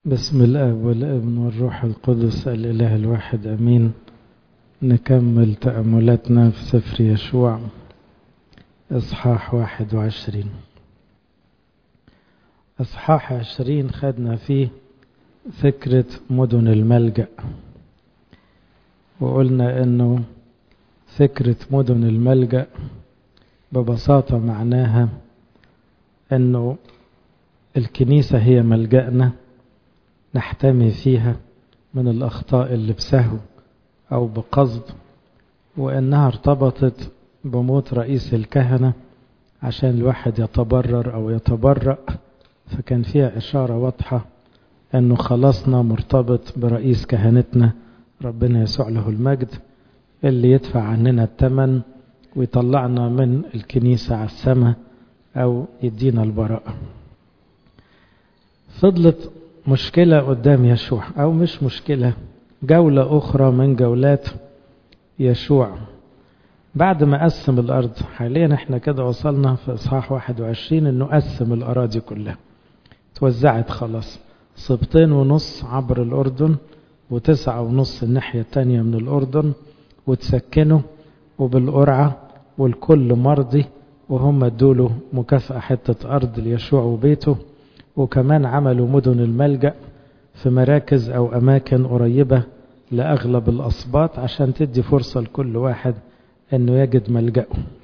بسم الاب والابن والروح القدس الاله الواحد امين نكمل تاملاتنا في سفر يشوع اصحاح واحد وعشرين اصحاح عشرين خدنا فيه فكرة مدن الملجأ وقلنا انه فكرة مدن الملجأ ببساطة معناها انه الكنيسة هي ملجأنا نحتمي فيها من الأخطاء اللي بسهو أو بقصد وإنها ارتبطت بموت رئيس الكهنة عشان الواحد يتبرر أو يتبرأ فكان فيها إشارة واضحة أنه خلاصنا مرتبط برئيس كهنتنا ربنا يسوع له المجد اللي يدفع عننا الثمن ويطلعنا من الكنيسة على السماء أو يدينا البراءة فضلت مشكلة قدام يشوع أو مش مشكلة جولة أخرى من جولات يشوع بعد ما قسم الأرض حاليا احنا كده وصلنا في إصحاح 21 إنه قسم الأراضي كلها توزعت خلاص سبطين ونص عبر الأردن وتسعة ونص الناحية التانية من الأردن وتسكنوا وبالقرعة والكل مرضي وهم ادوله مكافأة حتة أرض ليشوع وبيته وكمان عملوا مدن الملجأ في مراكز أو أماكن قريبة لأغلب الأصباط عشان تدي فرصة لكل واحد أنه يجد ملجأه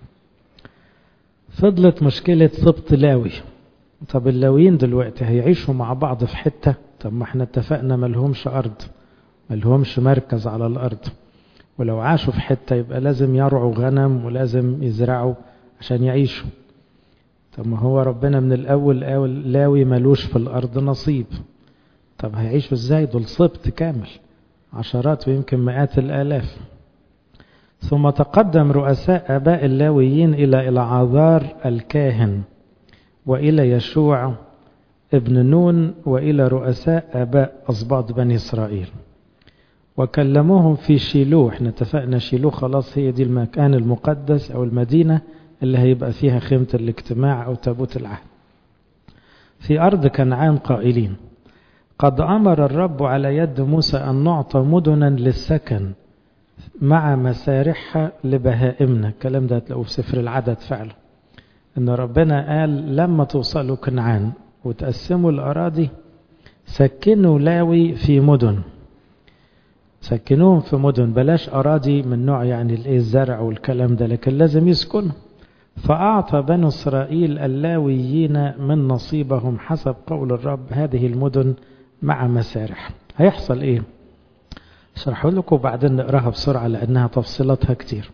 فضلت مشكلة سبط لاوي طب اللاويين دلوقتي هيعيشوا مع بعض في حتة طب ما احنا اتفقنا ملهمش أرض ملهمش مركز على الأرض ولو عاشوا في حتة يبقى لازم يرعوا غنم ولازم يزرعوا عشان يعيشوا طب ما هو ربنا من الأول قال لاوي ملوش في الأرض نصيب طب هيعيشوا ازاي دول سبط كامل عشرات ويمكن مئات الآلاف ثم تقدم رؤساء آباء اللاويين إلى العذار الكاهن وإلى يشوع ابن نون وإلى رؤساء آباء أصباط بني إسرائيل وكلموهم في شيلوه احنا اتفقنا شيلوه خلاص هي دي المكان المقدس أو المدينة اللي هيبقى فيها خيمة الاجتماع أو تابوت العهد في أرض كنعان قائلين قد أمر الرب على يد موسى أن نعطى مدنا للسكن مع مسارحها لبهائمنا الكلام ده هتلاقوه في سفر العدد فعلا إن ربنا قال لما توصلوا كنعان وتقسموا الأراضي سكنوا لاوي في مدن سكنوهم في مدن بلاش أراضي من نوع يعني الزرع والكلام ده لكن لازم يسكنوا فأعطى بنو إسرائيل اللاويين من نصيبهم حسب قول الرب هذه المدن مع مسارح هيحصل إيه اشرحه لكم وبعدين نقراها بسرعة لأنها تفصيلاتها كتير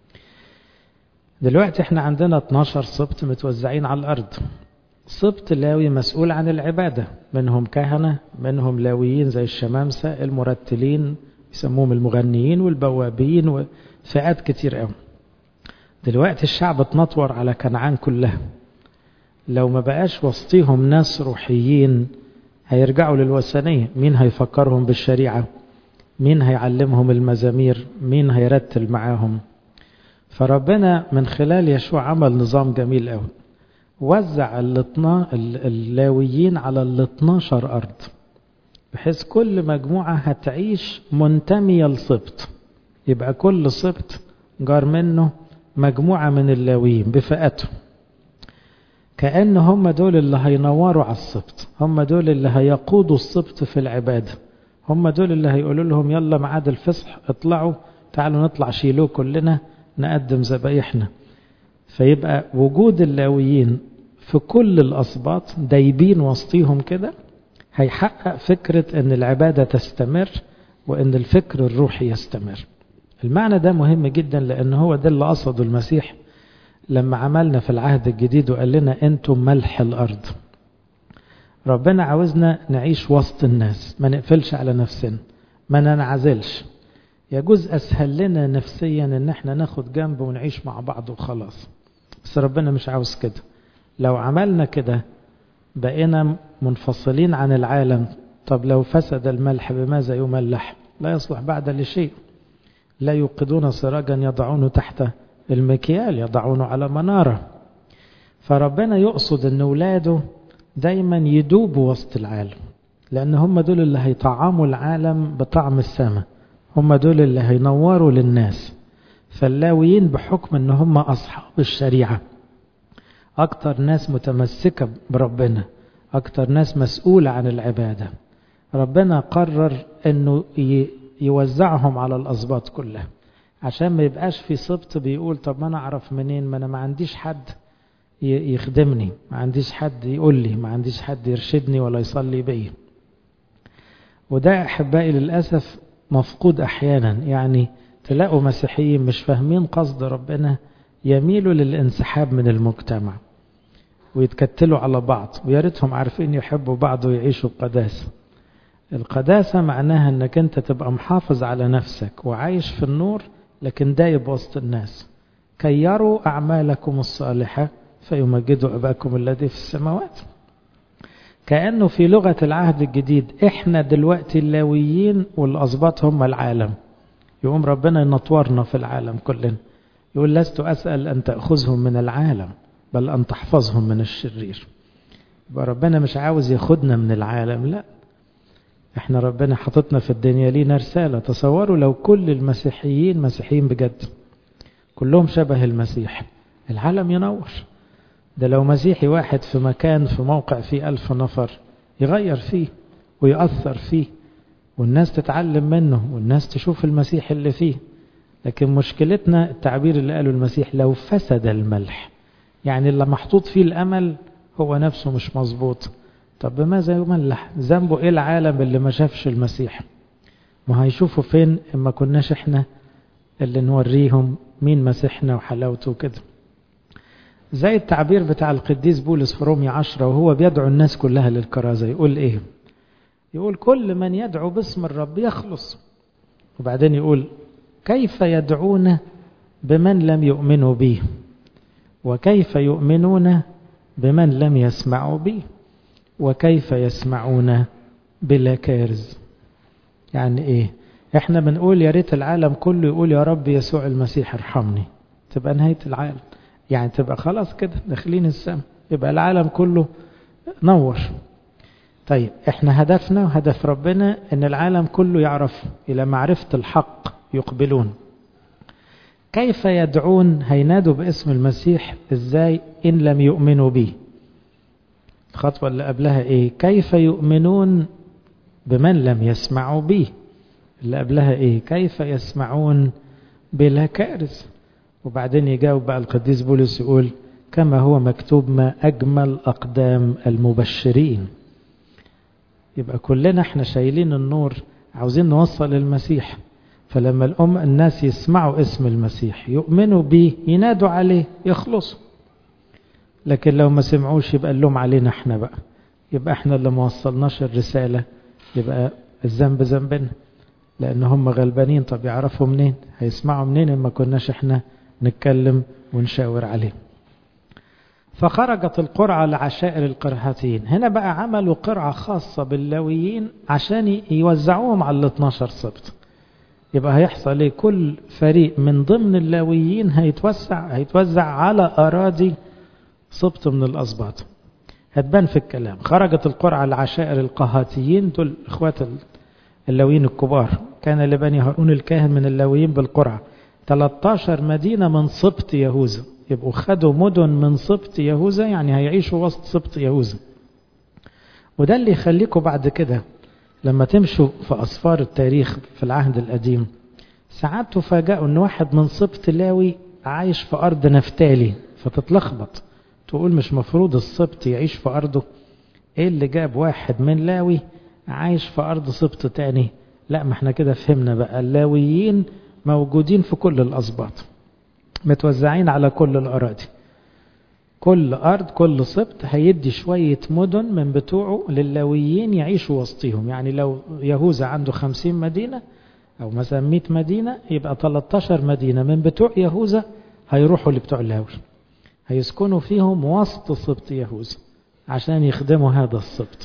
دلوقتي احنا عندنا 12 سبط متوزعين على الأرض سبط لاوي مسؤول عن العبادة منهم كهنة منهم لاويين زي الشمامسة المرتلين يسموهم المغنيين والبوابين وفئات كتير قوي دلوقتي الشعب اتنطور على كنعان كلها لو ما بقاش وسطيهم ناس روحيين هيرجعوا للوثنية مين هيفكرهم بالشريعة مين هيعلمهم المزامير مين هيرتل معاهم فربنا من خلال يشوع عمل نظام جميل قوي وزع اللاويين على ال 12 أرض بحيث كل مجموعة هتعيش منتمية لسبط يبقى كل سبط جار منه مجموعة من اللاويين بفئتهم كأن هم دول اللي هينوروا على السبط هم دول اللي هيقودوا السبط في العبادة هم دول اللي هيقولوا لهم يلا معاد الفصح اطلعوا تعالوا نطلع شيلوه كلنا نقدم ذبايحنا فيبقى وجود اللاويين في كل الأسباط دايبين وسطيهم كده هيحقق فكرة ان العبادة تستمر وان الفكر الروحي يستمر المعنى ده مهم جدا لأن هو ده اللي قصده المسيح لما عملنا في العهد الجديد وقال لنا أنتم ملح الأرض ربنا عاوزنا نعيش وسط الناس ما نقفلش على نفسنا ما ننعزلش يجوز أسهل لنا نفسيا أن احنا ناخد جنب ونعيش مع بعض وخلاص بس ربنا مش عاوز كده لو عملنا كده بقينا منفصلين عن العالم طب لو فسد الملح بماذا يملح لا يصلح بعد لشيء لا يوقدون سراجا يضعونه تحت المكيال يضعونه على منارة فربنا يقصد ان اولاده دايما يدوبوا وسط العالم لأن هم دول اللي هيطعموا العالم بطعم السماء هم دول اللي هينوروا للناس فاللاويين بحكم ان هم أصحاب الشريعة أكتر ناس متمسكة بربنا أكتر ناس مسؤولة عن العبادة ربنا قرر أنه يوزعهم على الأسباط كلها عشان ما يبقاش في سبط بيقول طب ما أنا أعرف منين ما أنا ما عنديش حد يخدمني ما عنديش حد يقول لي ما عنديش حد يرشدني ولا يصلي بي وده أحبائي للأسف مفقود أحيانا يعني تلاقوا مسيحيين مش فاهمين قصد ربنا يميلوا للانسحاب من المجتمع ويتكتلوا على بعض ويا ريتهم عارفين يحبوا بعض ويعيشوا بقداسة القداسة معناها انك انت تبقى محافظ على نفسك وعايش في النور لكن دايب وسط الناس كي يروا أعمالكم الصالحة فيمجدوا أباكم الذي في السماوات كأنه في لغة العهد الجديد احنا دلوقتي اللاويين والأسباط هم العالم يقوم ربنا ينطورنا في العالم كلنا يقول لست أسأل أن تأخذهم من العالم بل أن تحفظهم من الشرير يبقى ربنا مش عاوز ياخدنا من العالم لا احنا ربنا حطتنا في الدنيا لينا رسالة تصوروا لو كل المسيحيين مسيحيين بجد كلهم شبه المسيح العالم ينور ده لو مسيحي واحد في مكان في موقع فيه ألف نفر يغير فيه ويأثر فيه والناس تتعلم منه والناس تشوف المسيح اللي فيه لكن مشكلتنا التعبير اللي قاله المسيح لو فسد الملح يعني اللي محطوط فيه الأمل هو نفسه مش مظبوط طب بماذا يملح ذنبه ايه العالم اللي ما شافش المسيح ما هيشوفوا فين اما كناش احنا اللي نوريهم مين مسيحنا وحلاوته كده زي التعبير بتاع القديس بولس في رومية عشرة وهو بيدعو الناس كلها للكرازة يقول ايه يقول كل من يدعو باسم الرب يخلص وبعدين يقول كيف يدعون بمن لم يؤمنوا به وكيف يؤمنون بمن لم يسمعوا به وكيف يسمعون بلا كارز يعني ايه احنا بنقول يا ريت العالم كله يقول يا رب يسوع المسيح ارحمني تبقى نهاية العالم يعني تبقى خلاص كده داخلين السماء يبقى العالم كله نور طيب احنا هدفنا وهدف ربنا ان العالم كله يعرف الى معرفة الحق يقبلون كيف يدعون هينادوا باسم المسيح ازاي ان لم يؤمنوا به الخطوة اللي قبلها ايه كيف يؤمنون بمن لم يسمعوا به اللي قبلها ايه كيف يسمعون بلا كارث وبعدين يجاوب بقى القديس بولس يقول كما هو مكتوب ما أجمل أقدام المبشرين يبقى كلنا احنا شايلين النور عاوزين نوصل المسيح فلما الأم الناس يسمعوا اسم المسيح يؤمنوا به ينادوا عليه يخلصوا لكن لو ما سمعوش يبقى اللوم علينا احنا بقى يبقى احنا اللي ما وصلناش الرسالة يبقى الذنب ذنبنا لأن هم غلبانين طب يعرفوا منين هيسمعوا منين ما كناش احنا نتكلم ونشاور عليه فخرجت القرعة لعشائر القرهاتين هنا بقى عملوا قرعة خاصة باللاويين عشان يوزعوهم على ال 12 سبت يبقى هيحصل ايه كل فريق من ضمن اللاويين هيتوزع هيتوزع على أراضي سبط من الأسباط هتبان في الكلام خرجت القرعة لعشائر القهاتيين دول إخوات اللاويين الكبار كان لبني هارون الكاهن من اللاويين بالقرعة 13 مدينة من سبط يهوذا يبقوا خدوا مدن من سبط يهوذا يعني هيعيشوا وسط سبط يهوذا وده اللي يخليكم بعد كده لما تمشوا في أسفار التاريخ في العهد القديم ساعات تفاجئوا ان واحد من سبط لاوي عايش في أرض نفتالي فتتلخبط تقول مش مفروض السبط يعيش في أرضه ايه اللي جاب واحد من لاوي عايش في أرض سبط تاني لا ما احنا كده فهمنا بقى اللاويين موجودين في كل الأسباط متوزعين على كل الأراضي كل أرض كل سبط هيدي شوية مدن من بتوعه للاويين يعيشوا وسطهم يعني لو يهوذا عنده خمسين مدينة أو مثلا مئة مدينة يبقى 13 مدينة من بتوع يهوذا هيروحوا لبتوع اللاوي هيسكنوا فيهم وسط سبط يهوذا عشان يخدموا هذا السبط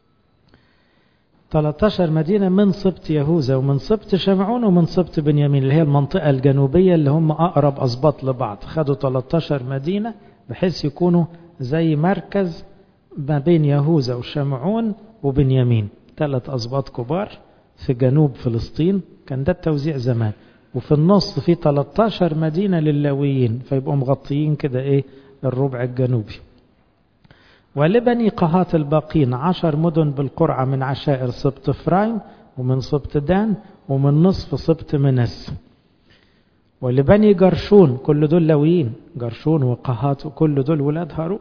13 مدينة من سبط يهوذا ومن سبط شمعون ومن سبط بنيامين اللي هي المنطقة الجنوبية اللي هم أقرب أسباط لبعض خدوا 13 مدينة بحيث يكونوا زي مركز ما بين يهوذا وشمعون وبنيامين ثلاث أسباط كبار في جنوب فلسطين كان ده التوزيع زمان وفي النص في 13 مدينة للاويين فيبقوا مغطيين كده ايه الربع الجنوبي ولبني قهات الباقين عشر مدن بالقرعة من عشائر سبط فرايم ومن سبط دان ومن نصف سبط منس ولبني جرشون كل دول لويين جرشون وقهات وكل دول ولاد هارون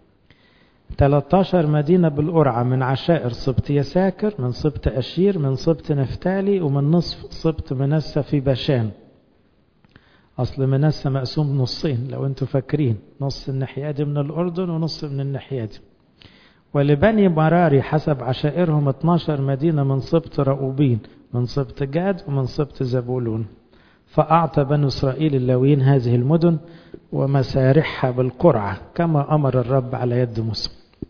13 مدينة بالقرعة من عشائر سبط يساكر من سبط أشير من سبط نفتالي ومن نصف سبط منسى في باشان أصل منسى مقسوم نصين لو أنتم فاكرين نص الناحية دي من الأردن ونص من الناحية دي ولبني مراري حسب عشائرهم 12 مدينة من سبط رؤوبين من سبط جاد ومن سبط زبولون فأعطى بنو إسرائيل اللاويين هذه المدن ومسارحها بالقرعة كما أمر الرب على يد موسى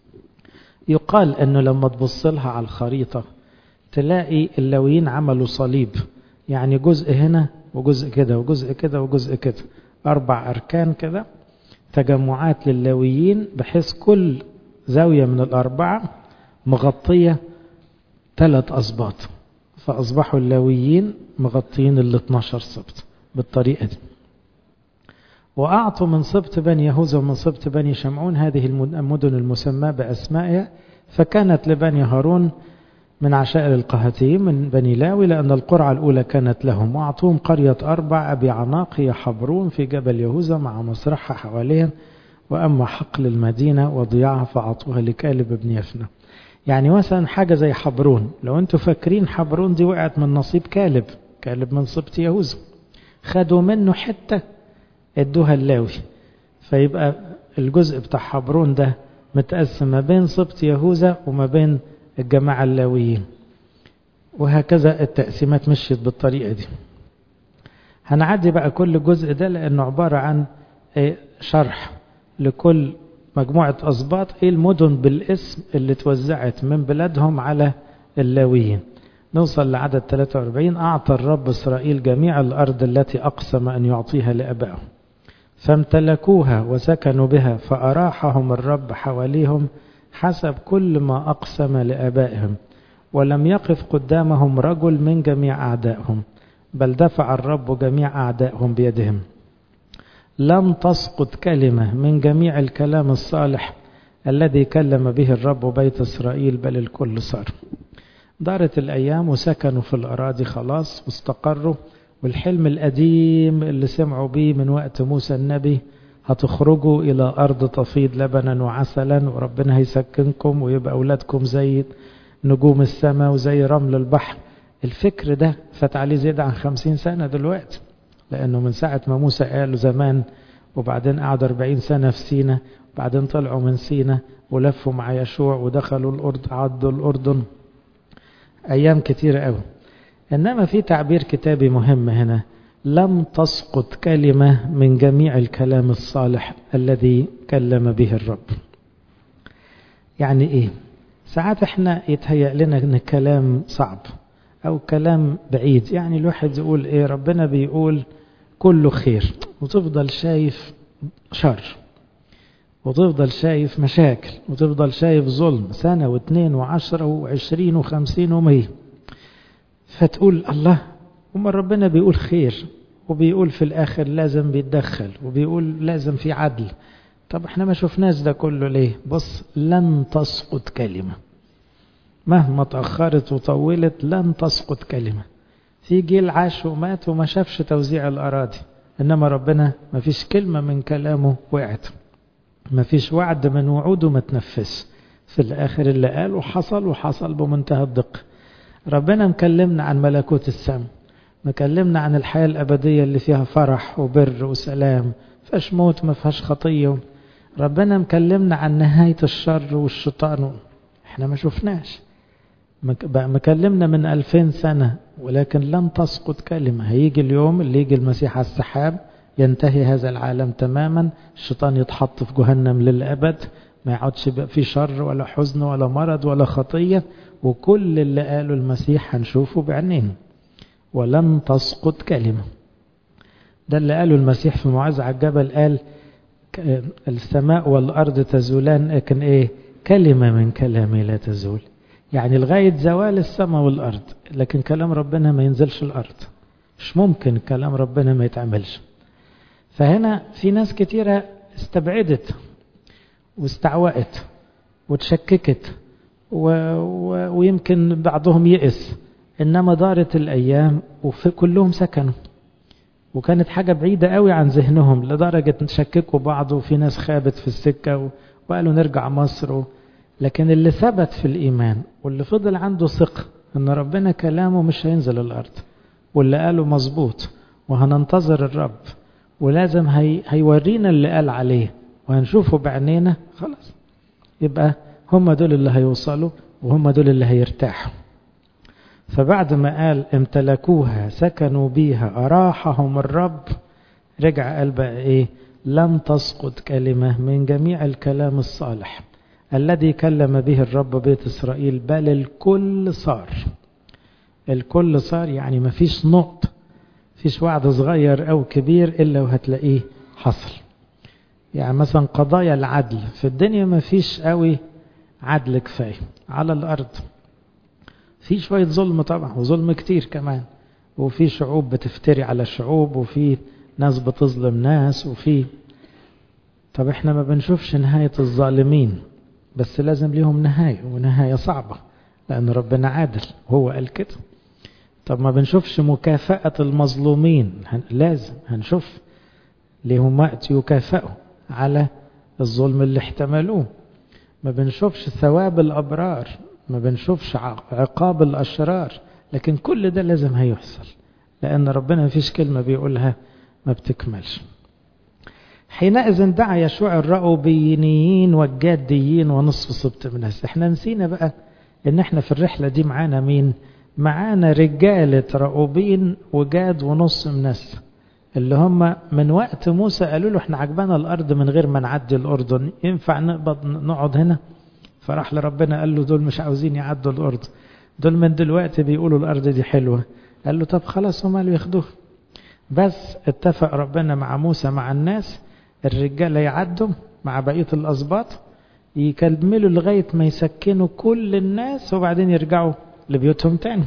يقال أنه لما تبص لها على الخريطة تلاقي اللاويين عملوا صليب يعني جزء هنا وجزء كده وجزء كده وجزء كده أربع أركان كده تجمعات للاويين بحيث كل زاوية من الأربعة مغطية ثلاث أسباط فأصبحوا اللاويين مغطيين ال 12 سبط بالطريقة دي وأعطوا من سبط بني يهوذا ومن سبط بني شمعون هذه المدن المسماة بأسمائها فكانت لبني هارون من عشائر القهتيين من بني لاوي لأن القرعة الأولى كانت لهم وأعطوهم قرية أربع أبي عناق هي حبرون في جبل يهوذا مع مسرحها حواليها وأما حقل المدينة وضياعها فأعطوها لكالب بن يفنى يعني مثلا حاجة زي حبرون لو أنتم فاكرين حبرون دي وقعت من نصيب كالب كالب من سبط يهوذا خدوا منه حتة ادوها اللاوي فيبقى الجزء بتاع حبرون ده متقسم ما بين سبط يهوذا وما بين الجماعة اللاويين وهكذا التقسيمات مشيت بالطريقة دي هنعدي بقى كل جزء ده لأنه عبارة عن شرح لكل مجموعة أسباط إيه المدن بالاسم اللي توزعت من بلادهم على اللاويين نوصل لعدد 43 أعطى الرب إسرائيل جميع الأرض التي أقسم أن يعطيها لأبائهم فامتلكوها وسكنوا بها فأراحهم الرب حواليهم حسب كل ما أقسم لآبائهم ولم يقف قدامهم رجل من جميع أعدائهم بل دفع الرب جميع أعدائهم بيدهم لم تسقط كلمة من جميع الكلام الصالح الذي كلم به الرب بيت إسرائيل بل الكل صار دارت الأيام وسكنوا في الأراضي خلاص واستقروا والحلم القديم اللي سمعوا بيه من وقت موسى النبي هتخرجوا إلى أرض تفيض لبنا وعسلا وربنا هيسكنكم ويبقى أولادكم زي نجوم السماء وزي رمل البحر الفكر ده فات عليه زيادة عن خمسين سنة دلوقتي لأنه من ساعة ما موسى قاله زمان وبعدين قعدوا 40 سنة في سينا وبعدين طلعوا من سينا ولفوا مع يشوع ودخلوا الأردن عدوا الأردن أيام كتيرة قوي إنما في تعبير كتابي مهم هنا لم تسقط كلمة من جميع الكلام الصالح الذي كلم به الرب يعني إيه ساعات احنا يتهيأ لنا ان الكلام صعب او كلام بعيد يعني الواحد يقول ايه ربنا بيقول كله خير وتفضل شايف شر وتفضل شايف مشاكل وتفضل شايف ظلم سنة واثنين وعشرة وعشرين وخمسين ومية فتقول الله وما ربنا بيقول خير وبيقول في الآخر لازم بيتدخل وبيقول لازم في عدل طب احنا ما شفناش ده كله ليه بص لن تسقط كلمة مهما تأخرت وطولت لن تسقط كلمة في جيل عاش ومات وما شافش توزيع الأراضي إنما ربنا ما فيش كلمة من كلامه وقعت ما فيش وعد من وعوده ما تنفس في الآخر اللي قاله حصل وحصل بمنتهى الدقة ربنا مكلمنا عن ملكوت السماء مكلمنا عن الحياة الأبدية اللي فيها فرح وبر وسلام فيهاش موت ما فيهاش خطية ربنا مكلمنا عن نهاية الشر والشيطان احنا ما شفناش بقى مكلمنا من ألفين سنة ولكن لن تسقط كلمة هيجي اليوم اللي يجي المسيح على السحاب ينتهي هذا العالم تماما الشيطان يتحط في جهنم للأبد ما يقعدش بقى في شر ولا حزن ولا مرض ولا خطية وكل اللي قاله المسيح هنشوفه بعينينا ولن تسقط كلمة ده اللي قاله المسيح في موعظة على الجبل قال السماء والأرض تزولان لكن إيه كلمة من كلامي لا تزول يعني لغاية زوال السماء والأرض لكن كلام ربنا ما ينزلش الأرض مش ممكن كلام ربنا ما يتعملش فهنا في ناس كتيرة استبعدت واستعوقت وتشككت و... و... ويمكن بعضهم يئس إنما دارت الأيام وفي كلهم سكنوا وكانت حاجة بعيدة قوي عن ذهنهم لدرجة شككوا بعض وفي ناس خابت في السكة و... وقالوا نرجع مصر و... لكن اللي ثبت في الإيمان واللي فضل عنده ثقة إن ربنا كلامه مش هينزل الأرض واللي قاله مظبوط وهننتظر الرب ولازم هي... هيورينا اللي قال عليه وهنشوفه بعينينا خلاص يبقى هم دول اللي هيوصلوا وهم دول اللي هيرتاحوا فبعد ما قال امتلكوها سكنوا بيها أراحهم الرب رجع قال بقى ايه لم تسقط كلمة من جميع الكلام الصالح الذي كلم به الرب بيت إسرائيل بل الكل صار الكل صار يعني ما فيش نقط فيش وعد صغير أو كبير إلا وهتلاقيه حصل يعني مثلا قضايا العدل في الدنيا ما فيش قوي عدل كفاية على الأرض في شوية ظلم طبعا وظلم كتير كمان وفي شعوب بتفتري على شعوب وفي ناس بتظلم ناس وفي طب احنا ما بنشوفش نهاية الظالمين بس لازم ليهم نهاية ونهاية صعبة لأن ربنا عادل هو قال كده طب ما بنشوفش مكافأة المظلومين لازم هنشوف ليهم وقت يكافئوا على الظلم اللي احتملوه ما بنشوفش ثواب الأبرار ما بنشوفش عقاب الأشرار لكن كل ده لازم هيحصل لأن ربنا ما فيش كلمة بيقولها ما بتكملش حينئذ دعا يشوع الرأوبيين والجاديين ونصف سبط من الناس احنا نسينا بقى ان احنا في الرحلة دي معانا مين معانا رجالة رأوبين وجاد ونص منس اللي هم من وقت موسى قالوا له احنا عجبانا الارض من غير ما نعدي الاردن ينفع نقبض نقعد هنا فراح لربنا قال له دول مش عاوزين يعدوا الاردن دول من دلوقتي بيقولوا الارض دي حلوه قال له طب خلاص هم اللي ياخدوها بس اتفق ربنا مع موسى مع الناس الرجاله يعدوا مع بقيه الاسباط يكملوا لغايه ما يسكنوا كل الناس وبعدين يرجعوا لبيوتهم تاني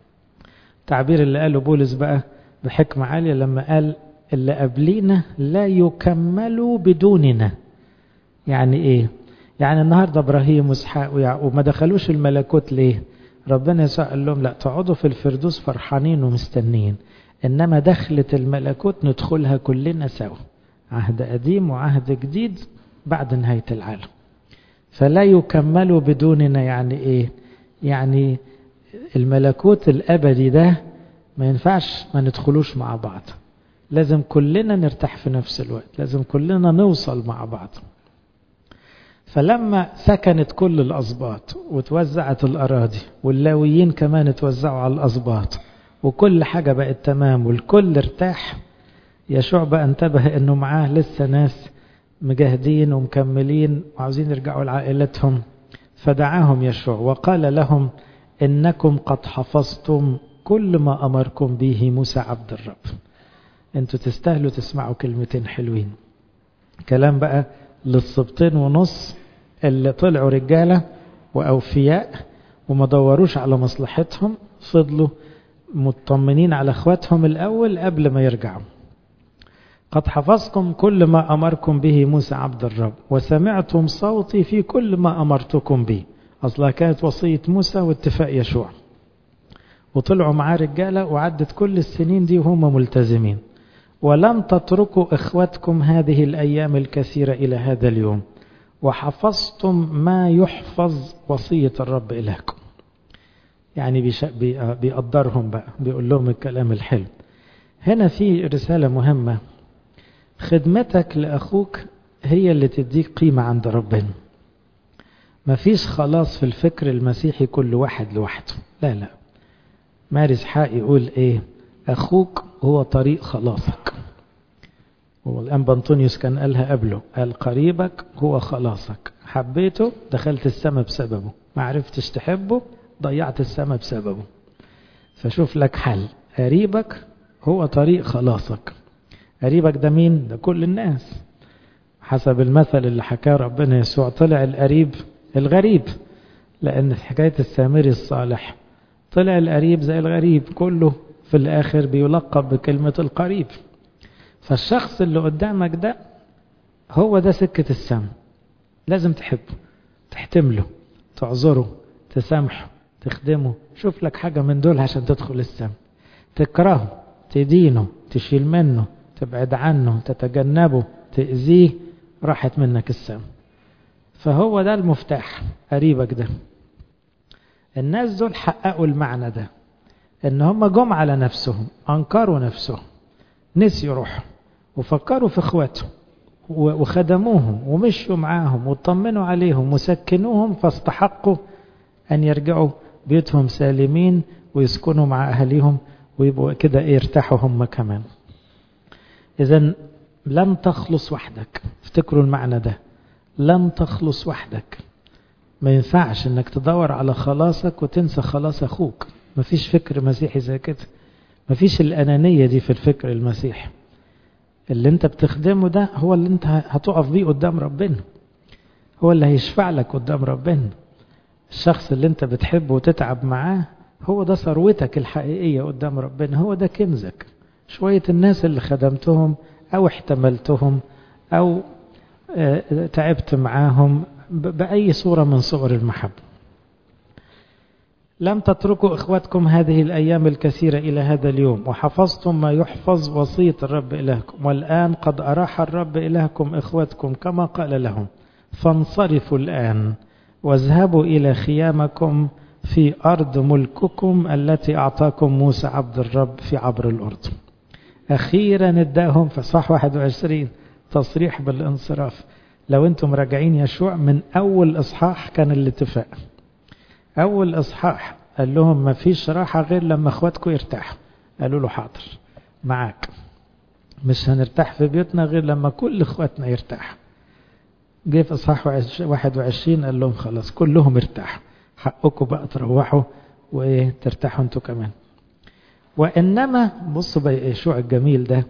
تعبير اللي قاله بولس بقى بحكمة عالية لما قال اللي قبلينا لا يكملوا بدوننا يعني ايه يعني النهاردة ابراهيم واسحاق ويعقوب ما دخلوش الملكوت ليه ربنا يسوع قال لهم لا تقعدوا في الفردوس فرحانين ومستنين انما دخلت الملكوت ندخلها كلنا سوا عهد قديم وعهد جديد بعد نهاية العالم فلا يكملوا بدوننا يعني ايه يعني الملكوت الابدي ده ما ينفعش ما ندخلوش مع بعض لازم كلنا نرتاح في نفس الوقت لازم كلنا نوصل مع بعض فلما سكنت كل الأسباط وتوزعت الأراضي واللاويين كمان اتوزعوا على الأسباط وكل حاجة بقت تمام والكل ارتاح يشوع بقى انتبه انه معاه لسه ناس مجاهدين ومكملين وعاوزين يرجعوا لعائلتهم فدعاهم يشوع وقال لهم إنكم قد حفظتم كل ما أمركم به موسى عبد الرب انتوا تستاهلوا تسمعوا كلمتين حلوين كلام بقى للسبطين ونص اللي طلعوا رجالة وأوفياء وما دوروش على مصلحتهم فضلوا مطمنين على اخواتهم الأول قبل ما يرجعوا قد حفظتم كل ما أمركم به موسى عبد الرب وسمعتم صوتي في كل ما أمرتكم به أصلها كانت وصية موسى واتفاق يشوع وطلعوا معاه رجالة وعدت كل السنين دي وهم ملتزمين ولم تتركوا إخوتكم هذه الأيام الكثيرة إلى هذا اليوم وحفظتم ما يحفظ وصية الرب إلهكم يعني بيش... بي... بيقدرهم بقى بيقول لهم الكلام الحلو هنا في رسالة مهمة خدمتك لأخوك هي اللي تديك قيمة عند ربنا مفيش خلاص في الفكر المسيحي كل واحد لوحده لا لا مارس حق يقول ايه اخوك هو طريق خلاصك والان بنطونيوس كان قالها قبله قال قريبك هو خلاصك حبيته دخلت السماء بسببه ما عرفتش تحبه ضيعت السماء بسببه فشوف لك حل قريبك هو طريق خلاصك قريبك ده مين ده كل الناس حسب المثل اللي حكاه ربنا يسوع طلع القريب الغريب لأن في حكاية السامري الصالح طلع القريب زي الغريب كله في الآخر بيلقب بكلمة القريب فالشخص اللي قدامك ده هو ده سكة السم لازم تحبه تحتمله تعذره تسامحه تخدمه شوف لك حاجة من دول عشان تدخل السم تكرهه تدينه تشيل منه تبعد عنه تتجنبه تأذيه راحت منك السم فهو ده المفتاح قريبك ده الناس دول حققوا المعنى ده ان هم جم على نفسهم انكروا نفسهم نسيوا روحهم وفكروا في اخواتهم وخدموهم ومشوا معاهم وطمنوا عليهم وسكنوهم فاستحقوا ان يرجعوا بيوتهم سالمين ويسكنوا مع اهاليهم ويبقوا كده يرتاحوا هم كمان اذا لن تخلص وحدك افتكروا المعنى ده لن تخلص وحدك ما ينفعش انك تدور على خلاصك وتنسى خلاص اخوك مفيش فكر مسيحي زي كده مفيش الانانيه دي في الفكر المسيحي اللي انت بتخدمه ده هو اللي انت هتقف بيه قدام ربنا هو اللي هيشفع لك قدام ربنا الشخص اللي انت بتحبه وتتعب معاه هو ده ثروتك الحقيقية قدام ربنا هو ده كنزك شوية الناس اللي خدمتهم او احتملتهم او اه تعبت معاهم بأي صورة من صور المحبة لم تتركوا إخوتكم هذه الأيام الكثيرة إلى هذا اليوم وحفظتم ما يحفظ وصية الرب إلهكم والآن قد أراح الرب إلهكم إخوتكم كما قال لهم فانصرفوا الآن واذهبوا إلى خيامكم في أرض ملككم التي أعطاكم موسى عبد الرب في عبر الأردن أخيرا اداهم في صح 21 تصريح بالانصراف لو انتم راجعين يشوع من أول إصحاح كان الاتفاق أول إصحاح قال لهم ما فيش راحة غير لما أخواتكم يرتاحوا قالوا له حاضر معاك مش هنرتاح في بيوتنا غير لما كل إخواتنا يرتاحوا جه في إصحاح 21 قال لهم خلاص كلهم ارتاحوا حقكم بقى تروحوا وترتاحوا انتوا كمان وإنما بصوا بقى يشوع الجميل ده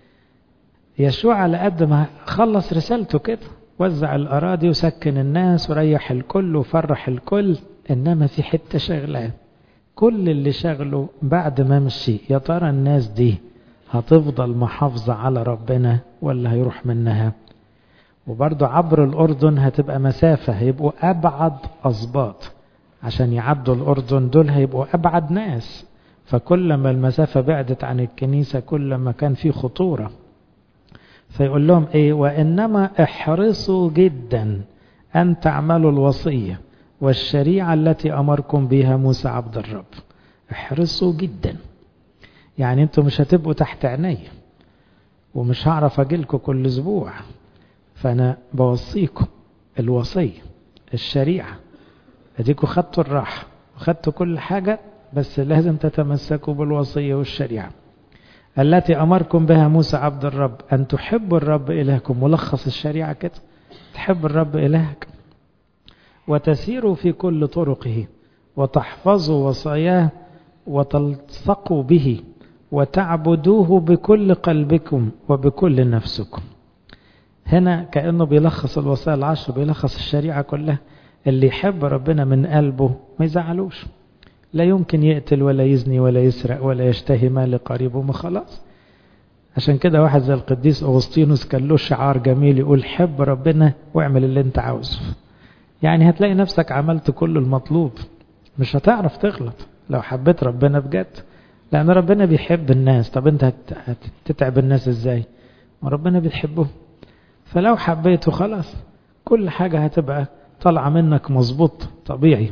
يشوع على قد ما خلص رسالته كده وزع الأراضي وسكن الناس وريح الكل وفرح الكل إنما في حتة شغلة كل اللي شغله بعد ما مشي يا ترى الناس دي هتفضل محافظة على ربنا ولا هيروح منها وبرضه عبر الأردن هتبقى مسافة هيبقوا أبعد أسباط عشان يعدوا الأردن دول هيبقوا أبعد ناس فكل ما المسافة بعدت عن الكنيسة كل ما كان في خطورة فيقول لهم ايه وانما احرصوا جدا ان تعملوا الوصيه والشريعه التي امركم بها موسى عبد الرب احرصوا جدا يعني انتوا مش هتبقوا تحت عيني ومش هعرف اجيلكم كل اسبوع فانا بوصيكم الوصيه الشريعه اديكوا خدتوا الراحه وخدتوا كل حاجه بس لازم تتمسكوا بالوصيه والشريعه التي أمركم بها موسى عبد الرب أن تحبوا الرب إلهكم ملخص الشريعة كده تحب الرب إلهك وتسيروا في كل طرقه وتحفظوا وصاياه وتلصقوا به وتعبدوه بكل قلبكم وبكل نفسكم هنا كأنه بيلخص الوصايا العشر بيلخص الشريعة كلها اللي يحب ربنا من قلبه ما يزعلوش لا يمكن يقتل ولا يزني ولا يسرق ولا يشتهي مال قريبه ما خلاص عشان كده واحد زي القديس أغسطينوس كان له شعار جميل يقول حب ربنا واعمل اللي انت عاوزه يعني هتلاقي نفسك عملت كل المطلوب مش هتعرف تغلط لو حبيت ربنا بجد لأن ربنا بيحب الناس طب انت هتتعب الناس ازاي وربنا بتحبه فلو حبيته خلاص كل حاجة هتبقى طالعة منك مظبوط طبيعي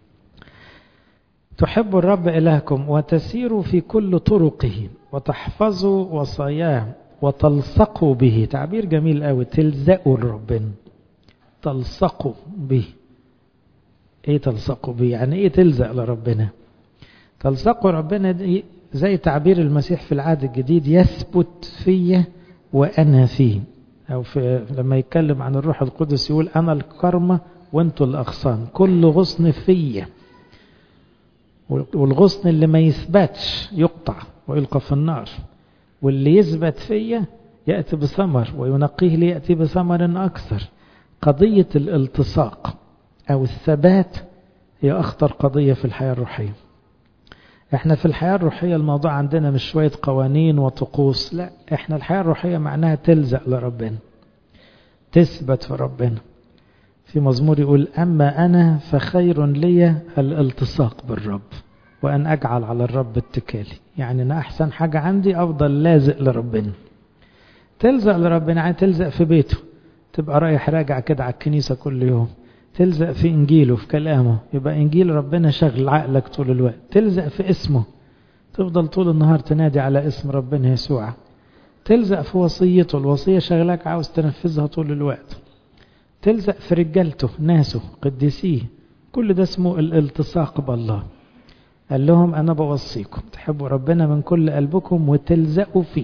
تحب الرب إلهكم وتسيروا في كل طرقه وتحفظوا وصاياه وتلصقوا به تعبير جميل قوي تلزقوا لربنا تلصقوا به ايه تلصقوا به يعني ايه تلزق لربنا تلصقوا ربنا دي زي تعبير المسيح في العهد الجديد يثبت فيا وانا فيه او في لما يتكلم عن الروح القدس يقول انا الكرمه وانتوا الاغصان كل غصن فيا والغصن اللي ما يثبتش يقطع ويلقى في النار واللي يثبت فيا يأتي بثمر وينقيه ليأتي بثمر أكثر قضية الالتصاق أو الثبات هي أخطر قضية في الحياة الروحية احنا في الحياة الروحية الموضوع عندنا مش شوية قوانين وطقوس لا احنا الحياة الروحية معناها تلزق لربنا تثبت في ربنا في مزمور يقول أما أنا فخير لي الالتصاق بالرب وأن أجعل على الرب اتكالي يعني أنا أحسن حاجة عندي أفضل لازق لربنا تلزق لربنا يعني تلزق في بيته تبقى رايح راجع كده على الكنيسة كل يوم تلزق في إنجيله في كلامه يبقى إنجيل ربنا شغل عقلك طول الوقت تلزق في اسمه تفضل طول النهار تنادي على اسم ربنا يسوع تلزق في وصيته الوصية شغلك عاوز تنفذها طول الوقت تلزق في رجالته ناسه قديسيه كل ده اسمه الالتصاق بالله قال لهم أنا بوصيكم تحبوا ربنا من كل قلبكم وتلزقوا فيه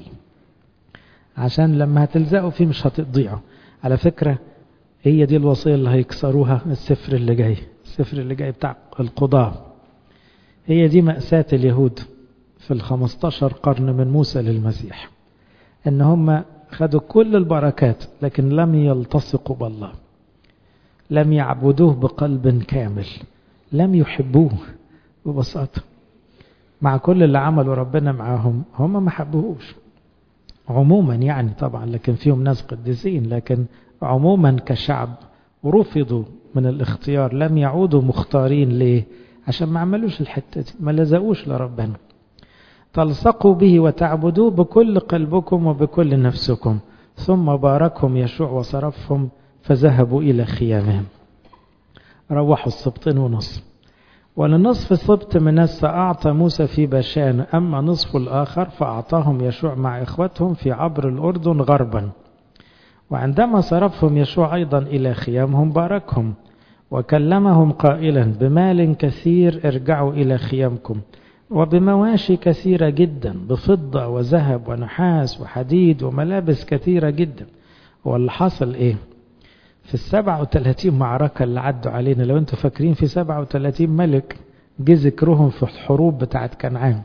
عشان لما هتلزقوا فيه مش هتضيعوا على فكرة هي دي الوصية اللي هيكسروها السفر اللي جاي السفر اللي جاي بتاع القضاة هي دي مأساة اليهود في الخمستاشر قرن من موسى للمسيح ان هم خدوا كل البركات لكن لم يلتصقوا بالله لم يعبدوه بقلب كامل لم يحبوه ببساطة مع كل اللي عملوا ربنا معاهم هم ما حبوهوش عموما يعني طبعا لكن فيهم ناس قديسين لكن عموما كشعب رفضوا من الاختيار لم يعودوا مختارين ليه عشان ما عملوش الحتة دي ما لزقوش لربنا تلصقوا به وتعبدوه بكل قلبكم وبكل نفسكم ثم باركهم يشوع وصرفهم فذهبوا إلى خيامهم روحوا السبطين ونص ولنصف سبط منسى أعطى موسى في باشان أما نصف الآخر فأعطاهم يشوع مع إخوتهم في عبر الأردن غربا وعندما صرفهم يشوع أيضا إلى خيامهم باركهم وكلمهم قائلا بمال كثير ارجعوا إلى خيامكم وبمواشي كثيرة جدا بفضة وذهب ونحاس وحديد وملابس كثيرة جدا هو اللي حصل ايه في السبعة وثلاثين معركة اللي عدوا علينا لو انتوا فاكرين في سبعة وثلاثين ملك جه ذكرهم في الحروب بتاعت كنعان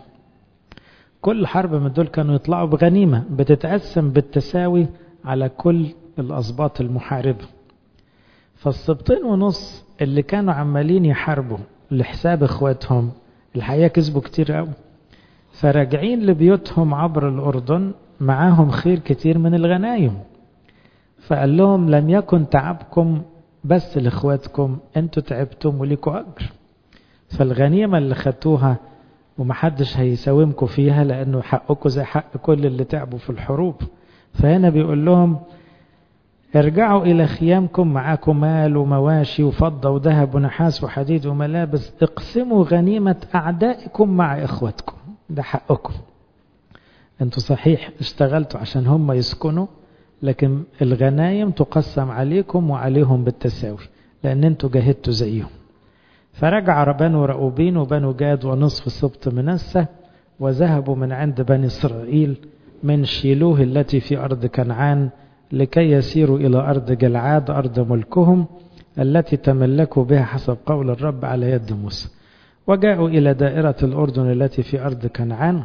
كل حرب من دول كانوا يطلعوا بغنيمة بتتقسم بالتساوي على كل الأسباط المحاربة فالسبطين ونص اللي كانوا عمالين يحاربوا لحساب اخواتهم الحقيقة كسبوا كتير قوي فراجعين لبيوتهم عبر الأردن معاهم خير كتير من الغنايم فقال لهم لم يكن تعبكم بس لاخواتكم انتوا تعبتم وليكوا أجر فالغنيمة اللي خدتوها ومحدش هيساومكم فيها لأنه حقكم زي حق كل اللي تعبوا في الحروب فهنا بيقول لهم ارجعوا إلى خيامكم معاكم مال ومواشي وفضة وذهب ونحاس وحديد وملابس اقسموا غنيمة أعدائكم مع إخوتكم ده حقكم انتوا صحيح اشتغلتوا عشان هم يسكنوا لكن الغنايم تقسم عليكم وعليهم بالتساوي لأن انتوا جاهدتوا زيهم فرجع بنو رؤوبين وبنو جاد ونصف سبط منسة وذهبوا من عند بني إسرائيل من شيلوه التي في أرض كنعان لكي يسيروا إلى أرض جلعاد أرض ملكهم التي تملكوا بها حسب قول الرب على يد موسى وجاءوا إلى دائرة الأردن التي في أرض كنعان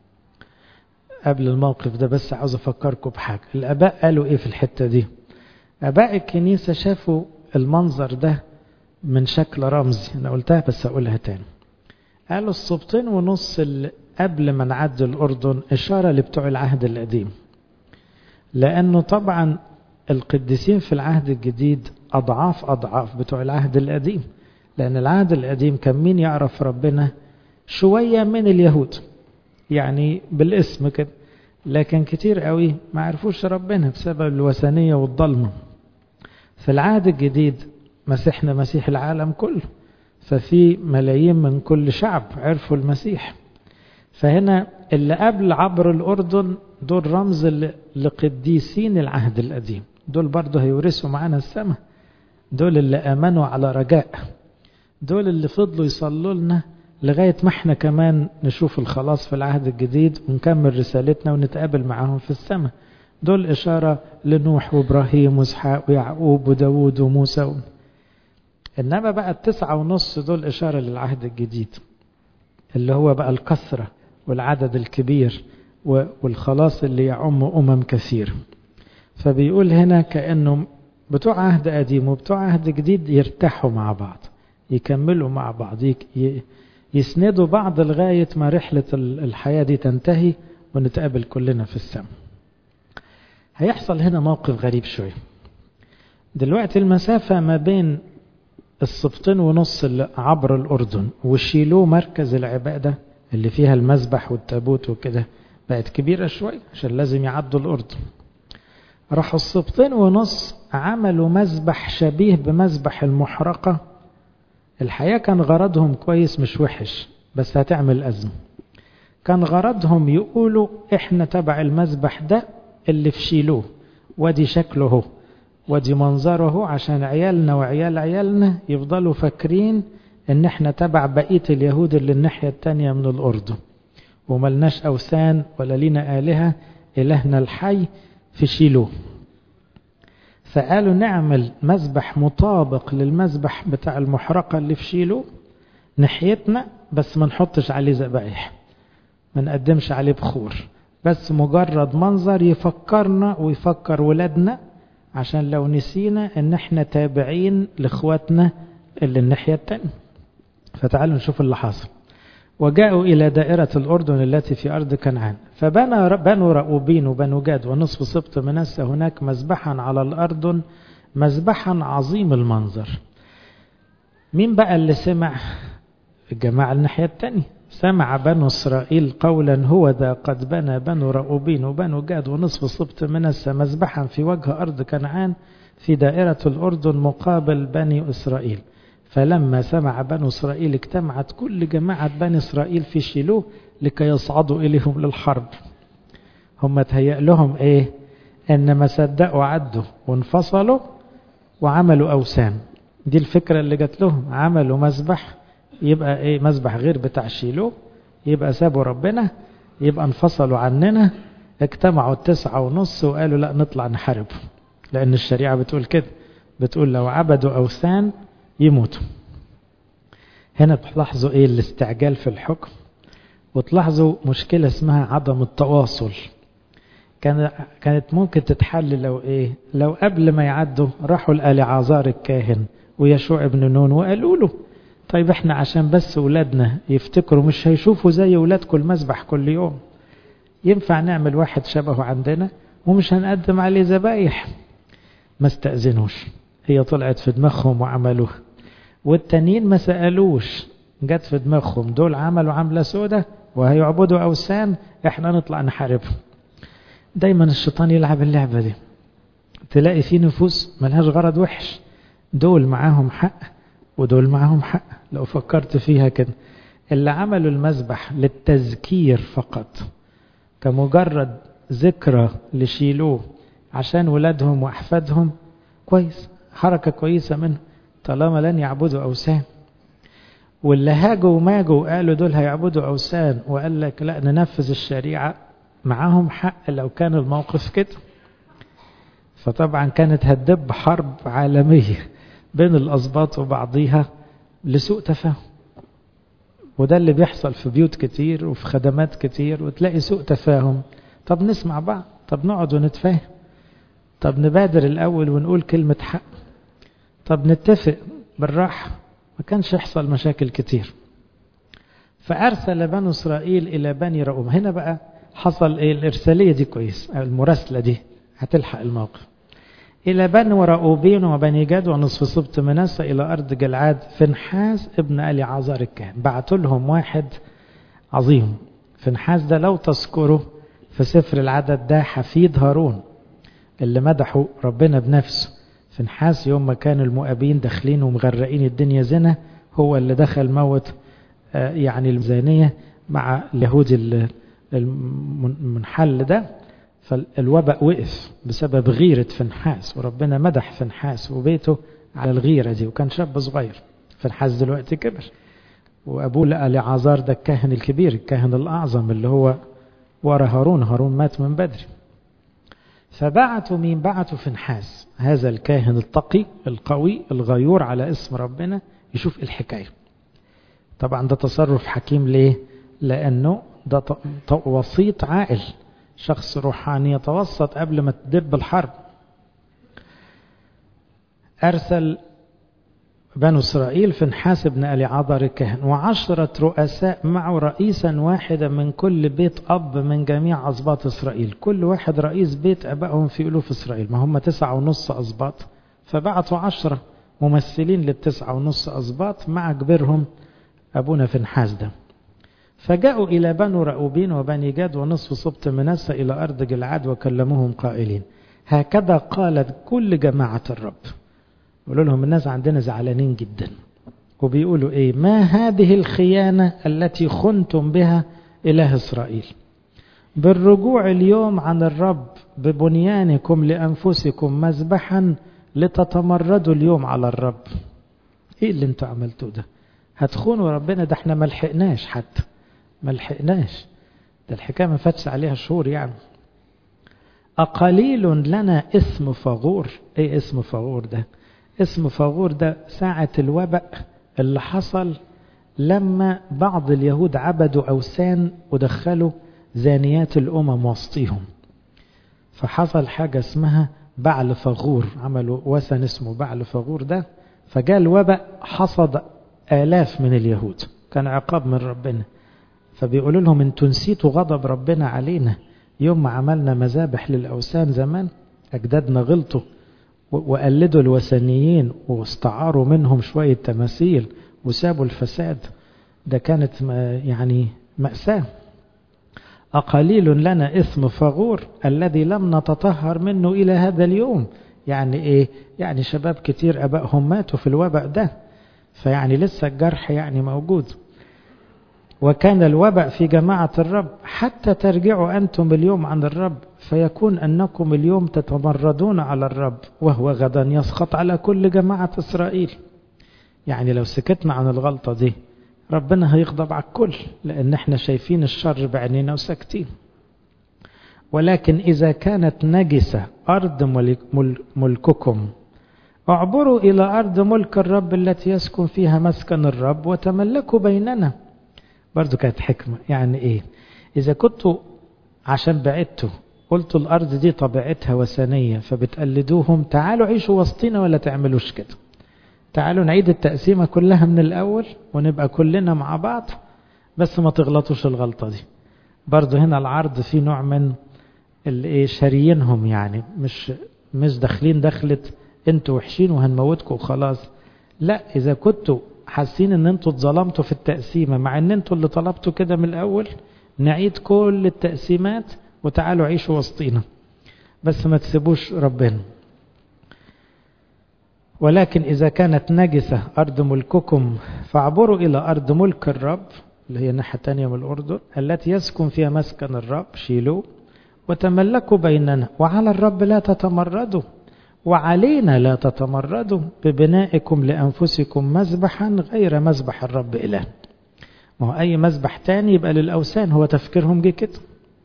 قبل الموقف ده بس عاوز أفكركم بحاجة الآباء قالوا إيه في الحتة دي آباء الكنيسة شافوا المنظر ده من شكل رمزي أنا قلتها بس أقولها تاني قالوا السبطين ونص اللي قبل ما نعدي الأردن إشارة لبتوع العهد القديم لأنه طبعا القديسين في العهد الجديد أضعاف أضعاف بتوع العهد القديم لأن العهد القديم كان مين يعرف ربنا شوية من اليهود يعني بالاسم كده لكن كتير قوي ما عرفوش ربنا بسبب الوثنية والظلمة في العهد الجديد مسيحنا مسيح العالم كله ففي ملايين من كل شعب عرفوا المسيح فهنا اللي قبل عبر الأردن دول رمز لقديسين العهد القديم دول برضه هيورثوا معانا السماء دول اللي آمنوا على رجاء دول اللي فضلوا يصلوا لنا لغاية ما احنا كمان نشوف الخلاص في العهد الجديد ونكمل رسالتنا ونتقابل معاهم في السماء دول إشارة لنوح وإبراهيم وإسحاق ويعقوب وداود وموسى و... إنما بقى التسعة ونص دول إشارة للعهد الجديد اللي هو بقى الكثرة والعدد الكبير والخلاص اللي يعم أمم كثير فبيقول هنا كأنه بتوع عهد قديم وبتوع عهد جديد يرتاحوا مع بعض يكملوا مع بعض يسندوا بعض لغاية ما رحلة الحياة دي تنتهي ونتقابل كلنا في السماء هيحصل هنا موقف غريب شوية دلوقتي المسافة ما بين السبطين ونص اللي عبر الأردن وشيلوه مركز العبادة اللي فيها المذبح والتابوت وكده بقت كبيرة شوية عشان لازم يعدوا الأردن راحوا السبطين ونص عملوا مذبح شبيه بمذبح المحرقة الحقيقة كان غرضهم كويس مش وحش بس هتعمل أزمة كان غرضهم يقولوا احنا تبع المذبح ده اللي في شيلوه ودي شكله هو ودي منظره هو عشان عيالنا وعيال عيالنا يفضلوا فاكرين ان احنا تبع بقية اليهود اللي الناحية التانية من الأردن وملناش أوثان ولا لينا آلهة إلهنا الحي في شيلوه فقالوا نعمل مذبح مطابق للمذبح بتاع المحرقة اللي في شيلو ناحيتنا بس ما نحطش عليه ذبائح ما نقدمش عليه بخور بس مجرد منظر يفكرنا ويفكر ولادنا عشان لو نسينا ان احنا تابعين لاخواتنا اللي الناحية التانية فتعالوا نشوف اللي حصل وجاءوا إلى دائرة الأردن التي في أرض كنعان فبنى بنو رأوبين وبنو جاد ونصف سبط منسى هناك مذبحا على الأردن مذبحا عظيم المنظر مين بقى اللي سمع الجماعة الناحية التانية سمع بنو إسرائيل قولا هو ذا قد بنى بنو رأوبين وبنو جاد ونصف سبط منسى مذبحا في وجه أرض كنعان في دائرة الأردن مقابل بني إسرائيل فلما سمع بنو إسرائيل اجتمعت كل جماعة بني إسرائيل في شيلوه لكي يصعدوا إليهم للحرب هم تهيأ لهم إيه إن ما صدقوا عدوا وانفصلوا وعملوا أوثان دي الفكرة اللي جات لهم عملوا مذبح يبقى إيه مذبح غير بتاع شيلوه يبقى سابوا ربنا يبقى انفصلوا عننا اجتمعوا التسعة ونص وقالوا لا نطلع نحارب لأن الشريعة بتقول كده بتقول لو عبدوا أوثان يموتوا هنا تلاحظوا ايه الاستعجال في الحكم وتلاحظوا مشكلة اسمها عدم التواصل كان كانت ممكن تتحل لو ايه لو قبل ما يعدوا راحوا لآلعازار الكاهن ويشوع ابن نون وقالوا له طيب احنا عشان بس ولادنا يفتكروا مش هيشوفوا زي ولادكم المسبح كل يوم ينفع نعمل واحد شبهه عندنا ومش هنقدم عليه ذبايح ما استأذنوش هي طلعت في دماغهم وعملوها والتانيين ما سألوش جت في دماغهم دول عملوا عملة سودة وهيعبدوا أوثان احنا نطلع نحاربهم دايما الشيطان يلعب اللعبة دي تلاقي في نفوس ملهاش غرض وحش دول معاهم حق ودول معاهم حق لو فكرت فيها كده اللي عملوا المذبح للتذكير فقط كمجرد ذكرى لشيلوه عشان ولادهم وأحفادهم كويس حركة كويسة منه طالما لن يعبدوا أوثان واللي هاجوا وماجوا وقالوا دول هيعبدوا أوثان وقال لك لا ننفذ الشريعة معاهم حق لو كان الموقف كده فطبعا كانت هتدب حرب عالمية بين الأسباط وبعضيها لسوء تفاهم وده اللي بيحصل في بيوت كتير وفي خدمات كتير وتلاقي سوء تفاهم طب نسمع بعض طب نقعد ونتفاهم طب نبادر الأول ونقول كلمة حق طب نتفق بالراحة ما كانش يحصل مشاكل كتير فأرسل بنو إسرائيل إلى بني رؤوم هنا بقى حصل إيه الإرسالية دي كويس المراسلة دي هتلحق الموقف إلى بني رؤوبين وبني جاد ونصف سبط منسى إلى أرض جلعاد فنحاس ابن ألي عازر الكاهن بعتوا لهم واحد عظيم فنحاس ده لو تذكروا في سفر العدد ده حفيد هارون اللي مدحوا ربنا بنفسه فنحاس يوم ما كانوا المؤابين داخلين ومغرقين الدنيا زنا هو اللي دخل موت يعني الزانية مع اليهود المنحل ده فالوباء وقف بسبب غيرة فنحاس وربنا مدح فنحاس وبيته على الغيرة دي وكان شاب صغير فنحاس دلوقتي كبر وأبوه لقى لعازار ده الكاهن الكبير الكاهن الأعظم اللي هو ورا هارون هارون مات من بدري فبعتوا مين بعتوا فنحاس هذا الكاهن التقي القوي الغيور على اسم ربنا يشوف الحكاية طبعا ده تصرف حكيم ليه لأنه ده وسيط عاقل شخص روحاني يتوسط قبل ما تدب الحرب أرسل بنو إسرائيل فنحاس بن ألي عذر الكهن وعشرة رؤساء معه رئيسا واحدا من كل بيت أب من جميع أسباط إسرائيل كل واحد رئيس بيت أبائهم في ألوف إسرائيل ما هم تسعة ونص أسباط فبعتوا عشرة ممثلين للتسعة ونص أسباط مع كبيرهم أبونا فنحاس ده فجاءوا إلى بنو رأوبين وبني جاد ونصف سبط منسى إلى أرض جلعاد وكلموهم قائلين هكذا قالت كل جماعة الرب يقولوا لهم الناس عندنا زعلانين جدا وبيقولوا ايه ما هذه الخيانة التي خنتم بها إله إسرائيل بالرجوع اليوم عن الرب ببنيانكم لأنفسكم مذبحا لتتمردوا اليوم على الرب ايه اللي انتوا عملتوه ده هتخونوا ربنا ده احنا ملحقناش حتى ملحقناش ده الحكاية ما فاتش عليها شهور يعني أقليل لنا اسم فغور ايه اسم فغور ده اسم فغور ده ساعة الوباء اللي حصل لما بعض اليهود عبدوا أوثان ودخلوا زانيات الأمم وسطيهم فحصل حاجة اسمها بعل فغور عملوا وثن اسمه بعل فغور ده فجاء الوباء حصد آلاف من اليهود كان عقاب من ربنا فبيقولوا لهم انتوا نسيتوا غضب ربنا علينا يوم ما عملنا مذابح للأوثان زمان أجدادنا غلطوا وقلدوا الوثنيين واستعاروا منهم شوية تماثيل وسابوا الفساد ده كانت يعني مأساة أقليل لنا إثم فغور الذي لم نتطهر منه إلى هذا اليوم يعني إيه يعني شباب كتير أبائهم ماتوا في الوباء ده فيعني لسه الجرح يعني موجود وكان الوباء في جماعة الرب حتى ترجعوا أنتم اليوم عن الرب فيكون أنكم اليوم تتمردون على الرب وهو غدا يسخط على كل جماعة إسرائيل يعني لو سكتنا عن الغلطة دي ربنا هيغضب على الكل لأن احنا شايفين الشر بعينينا وساكتين ولكن إذا كانت نجسة أرض ملككم اعبروا إلى أرض ملك الرب التي يسكن فيها مسكن الرب وتملكوا بيننا برضو كانت حكمة يعني إيه إذا كنتوا عشان بعدتوا قلتوا الأرض دي طبيعتها وثنية فبتقلدوهم تعالوا عيشوا وسطينا ولا تعملوش كده تعالوا نعيد التقسيمة كلها من الأول ونبقى كلنا مع بعض بس ما تغلطوش الغلطة دي برضو هنا العرض فيه نوع من الايه شاريينهم يعني مش مش داخلين دخلت انتوا وحشين وهنموتكم وخلاص لا اذا كنتوا حاسين ان انتوا اتظلمتوا في التقسيمه مع ان انتوا اللي طلبتوا كده من الاول نعيد كل التقسيمات وتعالوا عيشوا وسطينا بس ما تسيبوش ربنا ولكن إذا كانت نجسة أرض ملككم فاعبروا إلى أرض ملك الرب اللي هي الناحية الثانية من الأردن التي يسكن فيها مسكن الرب شيلو وتملكوا بيننا وعلى الرب لا تتمردوا وعلينا لا تتمردوا ببنائكم لأنفسكم مذبحا غير مذبح الرب إله ما هو أي مذبح تاني يبقى للأوثان هو تفكيرهم جه كده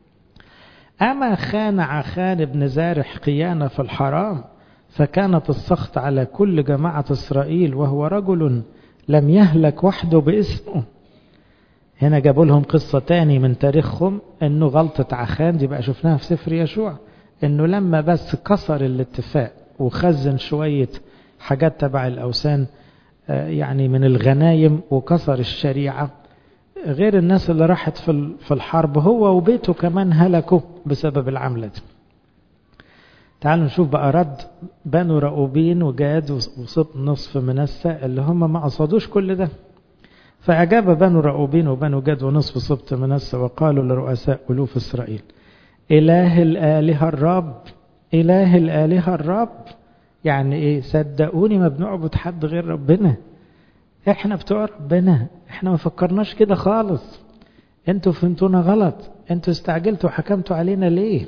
أما خان عخان بن زارح قيانة في الحرام فكانت السخط على كل جماعة إسرائيل وهو رجل لم يهلك وحده باسمه هنا جابوا لهم قصة تاني من تاريخهم انه غلطة عخان دي بقى شفناها في سفر يشوع انه لما بس كسر الاتفاق وخزن شوية حاجات تبع الأوثان يعني من الغنايم وكسر الشريعة غير الناس اللي راحت في الحرب هو وبيته كمان هلكوا بسبب العملة دي تعالوا نشوف بقى رد بنو رأوبين وجاد وسط نصف منسى اللي هم ما قصدوش كل ده فأجاب بنو رأوبين وبنو جاد ونصف سبط منسى وقالوا لرؤساء ألوف إسرائيل إله الآلهة الرب إله الآلهة الرب يعني إيه صدقوني ما بنعبد حد غير ربنا إحنا بتوع ربنا إحنا ما فكرناش كده خالص أنتوا فهمتونا غلط أنتوا استعجلتوا وحكمتوا علينا ليه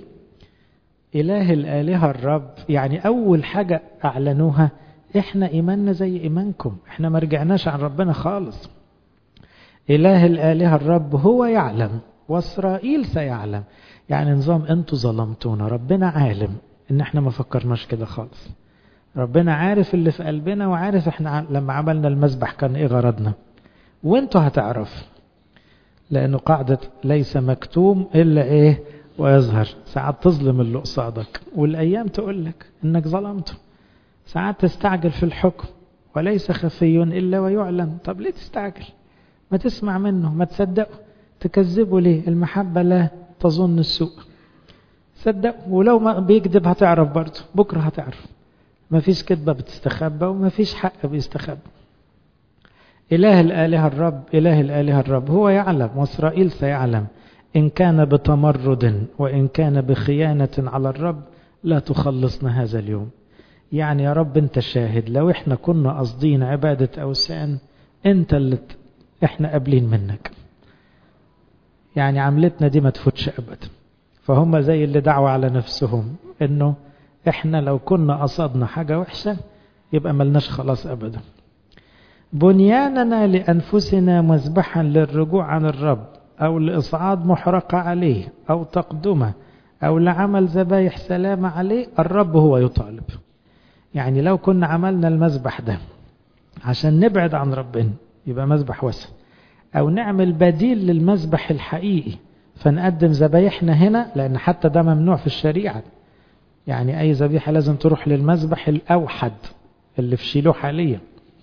إله الآلهة الرب يعني أول حاجة أعلنوها إحنا إيماننا زي إيمانكم إحنا ما رجعناش عن ربنا خالص إله الآلهة الرب هو يعلم وإسرائيل سيعلم يعني نظام أنتوا ظلمتونا ربنا عالم إن إحنا ما فكرناش كده خالص ربنا عارف اللي في قلبنا وعارف إحنا لما عملنا المذبح كان إيه غرضنا وأنتوا هتعرف لأنه قاعدة ليس مكتوم إلا إيه ويظهر ساعات تظلم اللي قصادك والأيام تقول لك إنك ظلمته ساعات تستعجل في الحكم وليس خفي إلا ويعلم طب ليه تستعجل ما تسمع منه ما تصدقه تكذبه ليه المحبة لا تظن السوء صدق ولو ما بيكذب هتعرف برضه بكرة هتعرف ما فيش كذبة بتستخبى وما فيش حق بيستخبى إله الآلهة الرب إله الآلهة الرب هو يعلم وإسرائيل سيعلم إن كان بتمرد وإن كان بخيانة على الرب لا تخلصنا هذا اليوم يعني يا رب أنت شاهد لو إحنا كنا قصدين عبادة أوثان أنت اللي إحنا قابلين منك يعني عملتنا دي ما تفوتش أبدا فهم زي اللي دعوا على نفسهم إنه إحنا لو كنا قصدنا حاجة وحشة يبقى ملناش خلاص أبدا بنياننا لأنفسنا مذبحا للرجوع عن الرب أو لإصعاد محرقة عليه أو تقدمة أو لعمل ذبايح سلامة عليه الرب هو يطالب يعني لو كنا عملنا المذبح ده عشان نبعد عن ربنا يبقى مذبح وثن أو نعمل بديل للمذبح الحقيقي فنقدم ذبايحنا هنا لأن حتى ده ممنوع في الشريعة يعني أي ذبيحة لازم تروح للمذبح الأوحد اللي في شيلوه حاليا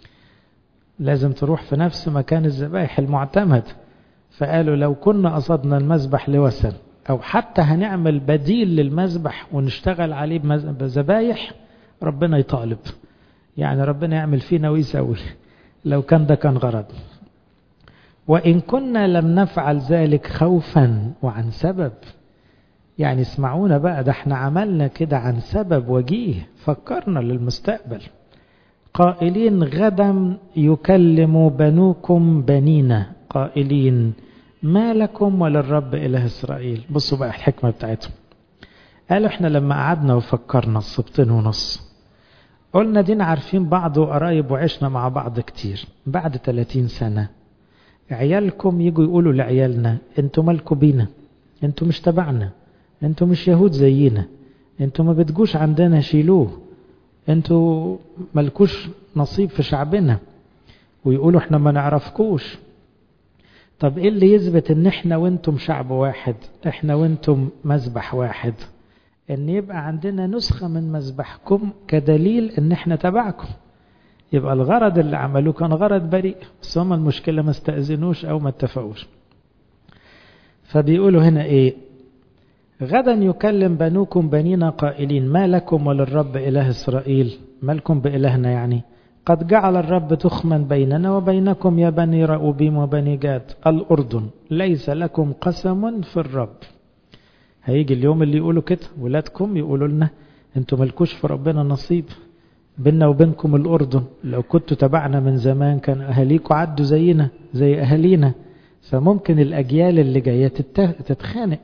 لازم تروح في نفس مكان الذبائح المعتمد فقالوا لو كنا قصدنا المذبح لوثن أو حتى هنعمل بديل للمذبح ونشتغل عليه بذبايح ربنا يطالب يعني ربنا يعمل فينا ويسوي لو كان ده كان غرض وإن كنا لم نفعل ذلك خوفا وعن سبب يعني اسمعونا بقى ده احنا عملنا كده عن سبب وجيه فكرنا للمستقبل قائلين غدا يكلم بنوكم بنينا قائلين ما لكم وللرب إله إسرائيل بصوا بقى الحكمة بتاعتهم قالوا احنا لما قعدنا وفكرنا السبتين ونص قلنا دينا عارفين بعض وقرايب وعشنا مع بعض كتير بعد 30 سنة عيالكم يجوا يقولوا لعيالنا انتوا مالكوا بينا انتوا مش تبعنا انتوا مش يهود زينا انتوا ما بتجوش عندنا شيلوه انتوا ملكوش نصيب في شعبنا ويقولوا احنا ما نعرفكوش طب ايه اللي يثبت ان احنا وانتم شعب واحد احنا وانتم مذبح واحد ان يبقى عندنا نسخة من مذبحكم كدليل ان احنا تبعكم يبقى الغرض اللي عملوه كان غرض بريء بس هم المشكلة ما استأذنوش او ما اتفقوش فبيقولوا هنا ايه غدا يكلم بنوكم بنينا قائلين ما لكم وللرب إله إسرائيل ما لكم بإلهنا يعني قد جعل الرب تخما بيننا وبينكم يا بني رأوبيم وبني جاد الأردن ليس لكم قسم في الرب هيجي اليوم اللي يقولوا كده ولادكم يقولوا لنا انتوا ملكوش في ربنا نصيب بيننا وبينكم الأردن لو كنتوا تبعنا من زمان كان أهاليكم عدوا زينا زي أهالينا فممكن الأجيال اللي جاية تتخانق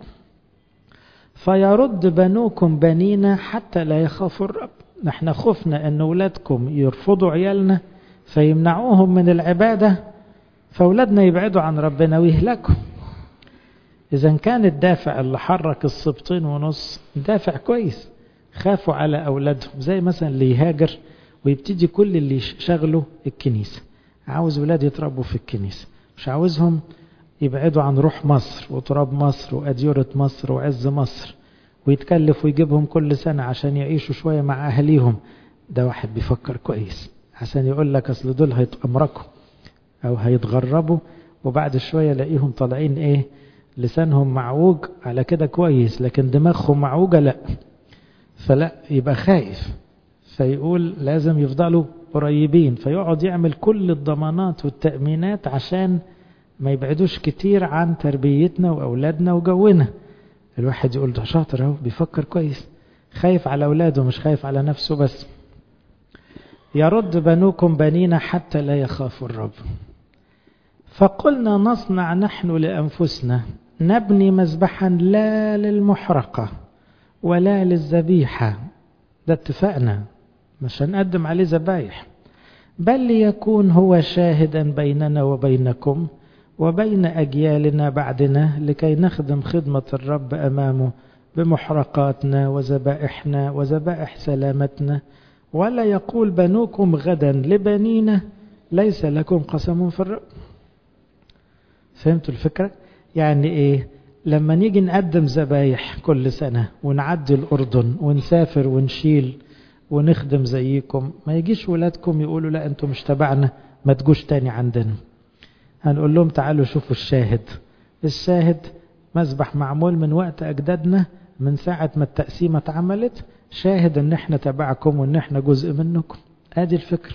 فيرد بنوكم بنينا حتى لا يخافوا الرب نحن خفنا أن أولادكم يرفضوا عيالنا فيمنعوهم من العبادة فأولادنا يبعدوا عن ربنا ويهلكوا إذا كان الدافع اللي حرك السبطين ونص دافع كويس خافوا على أولادهم زي مثلا اللي يهاجر ويبتدي كل اللي شغله الكنيسة عاوز ولاد يتربوا في الكنيسة مش عاوزهم يبعدوا عن روح مصر وتراب مصر وأديرة مصر وعز مصر ويتكلف ويجيبهم كل سنة عشان يعيشوا شوية مع أهليهم ده واحد بيفكر كويس عشان يقول لك أصل دول هيتأمركوا أو هيتغربوا وبعد شوية لاقيهم طالعين إيه لسانهم معوج على كده كويس لكن دماغهم معوجة لا فلا يبقى خايف فيقول لازم يفضلوا قريبين فيقعد يعمل كل الضمانات والتأمينات عشان ما يبعدوش كتير عن تربيتنا وأولادنا وجونا الواحد يقول ده شاطر اهو بيفكر كويس خايف على أولاده مش خايف على نفسه بس يرد بنوكم بنينا حتى لا يخافوا الرب فقلنا نصنع نحن لأنفسنا نبني مذبحا لا للمحرقة ولا للذبيحة ده اتفقنا مش هنقدم عليه ذبايح بل ليكون هو شاهدا بيننا وبينكم وبين أجيالنا بعدنا لكي نخدم خدمة الرب أمامه بمحرقاتنا وذبائحنا وذبائح سلامتنا ولا يقول بنوكم غدا لبنينا ليس لكم قسم في الرب فهمتوا الفكرة؟ يعني إيه؟ لما نيجي نقدم ذبايح كل سنة ونعدي الأردن ونسافر ونشيل ونخدم زيكم ما يجيش ولادكم يقولوا لا انتم مش تبعنا ما تجوش تاني عندنا هنقول لهم تعالوا شوفوا الشاهد الشاهد مسبح معمول من وقت أجدادنا من ساعة ما التقسيمة اتعملت شاهد ان احنا تبعكم وان احنا جزء منكم ادي الفكرة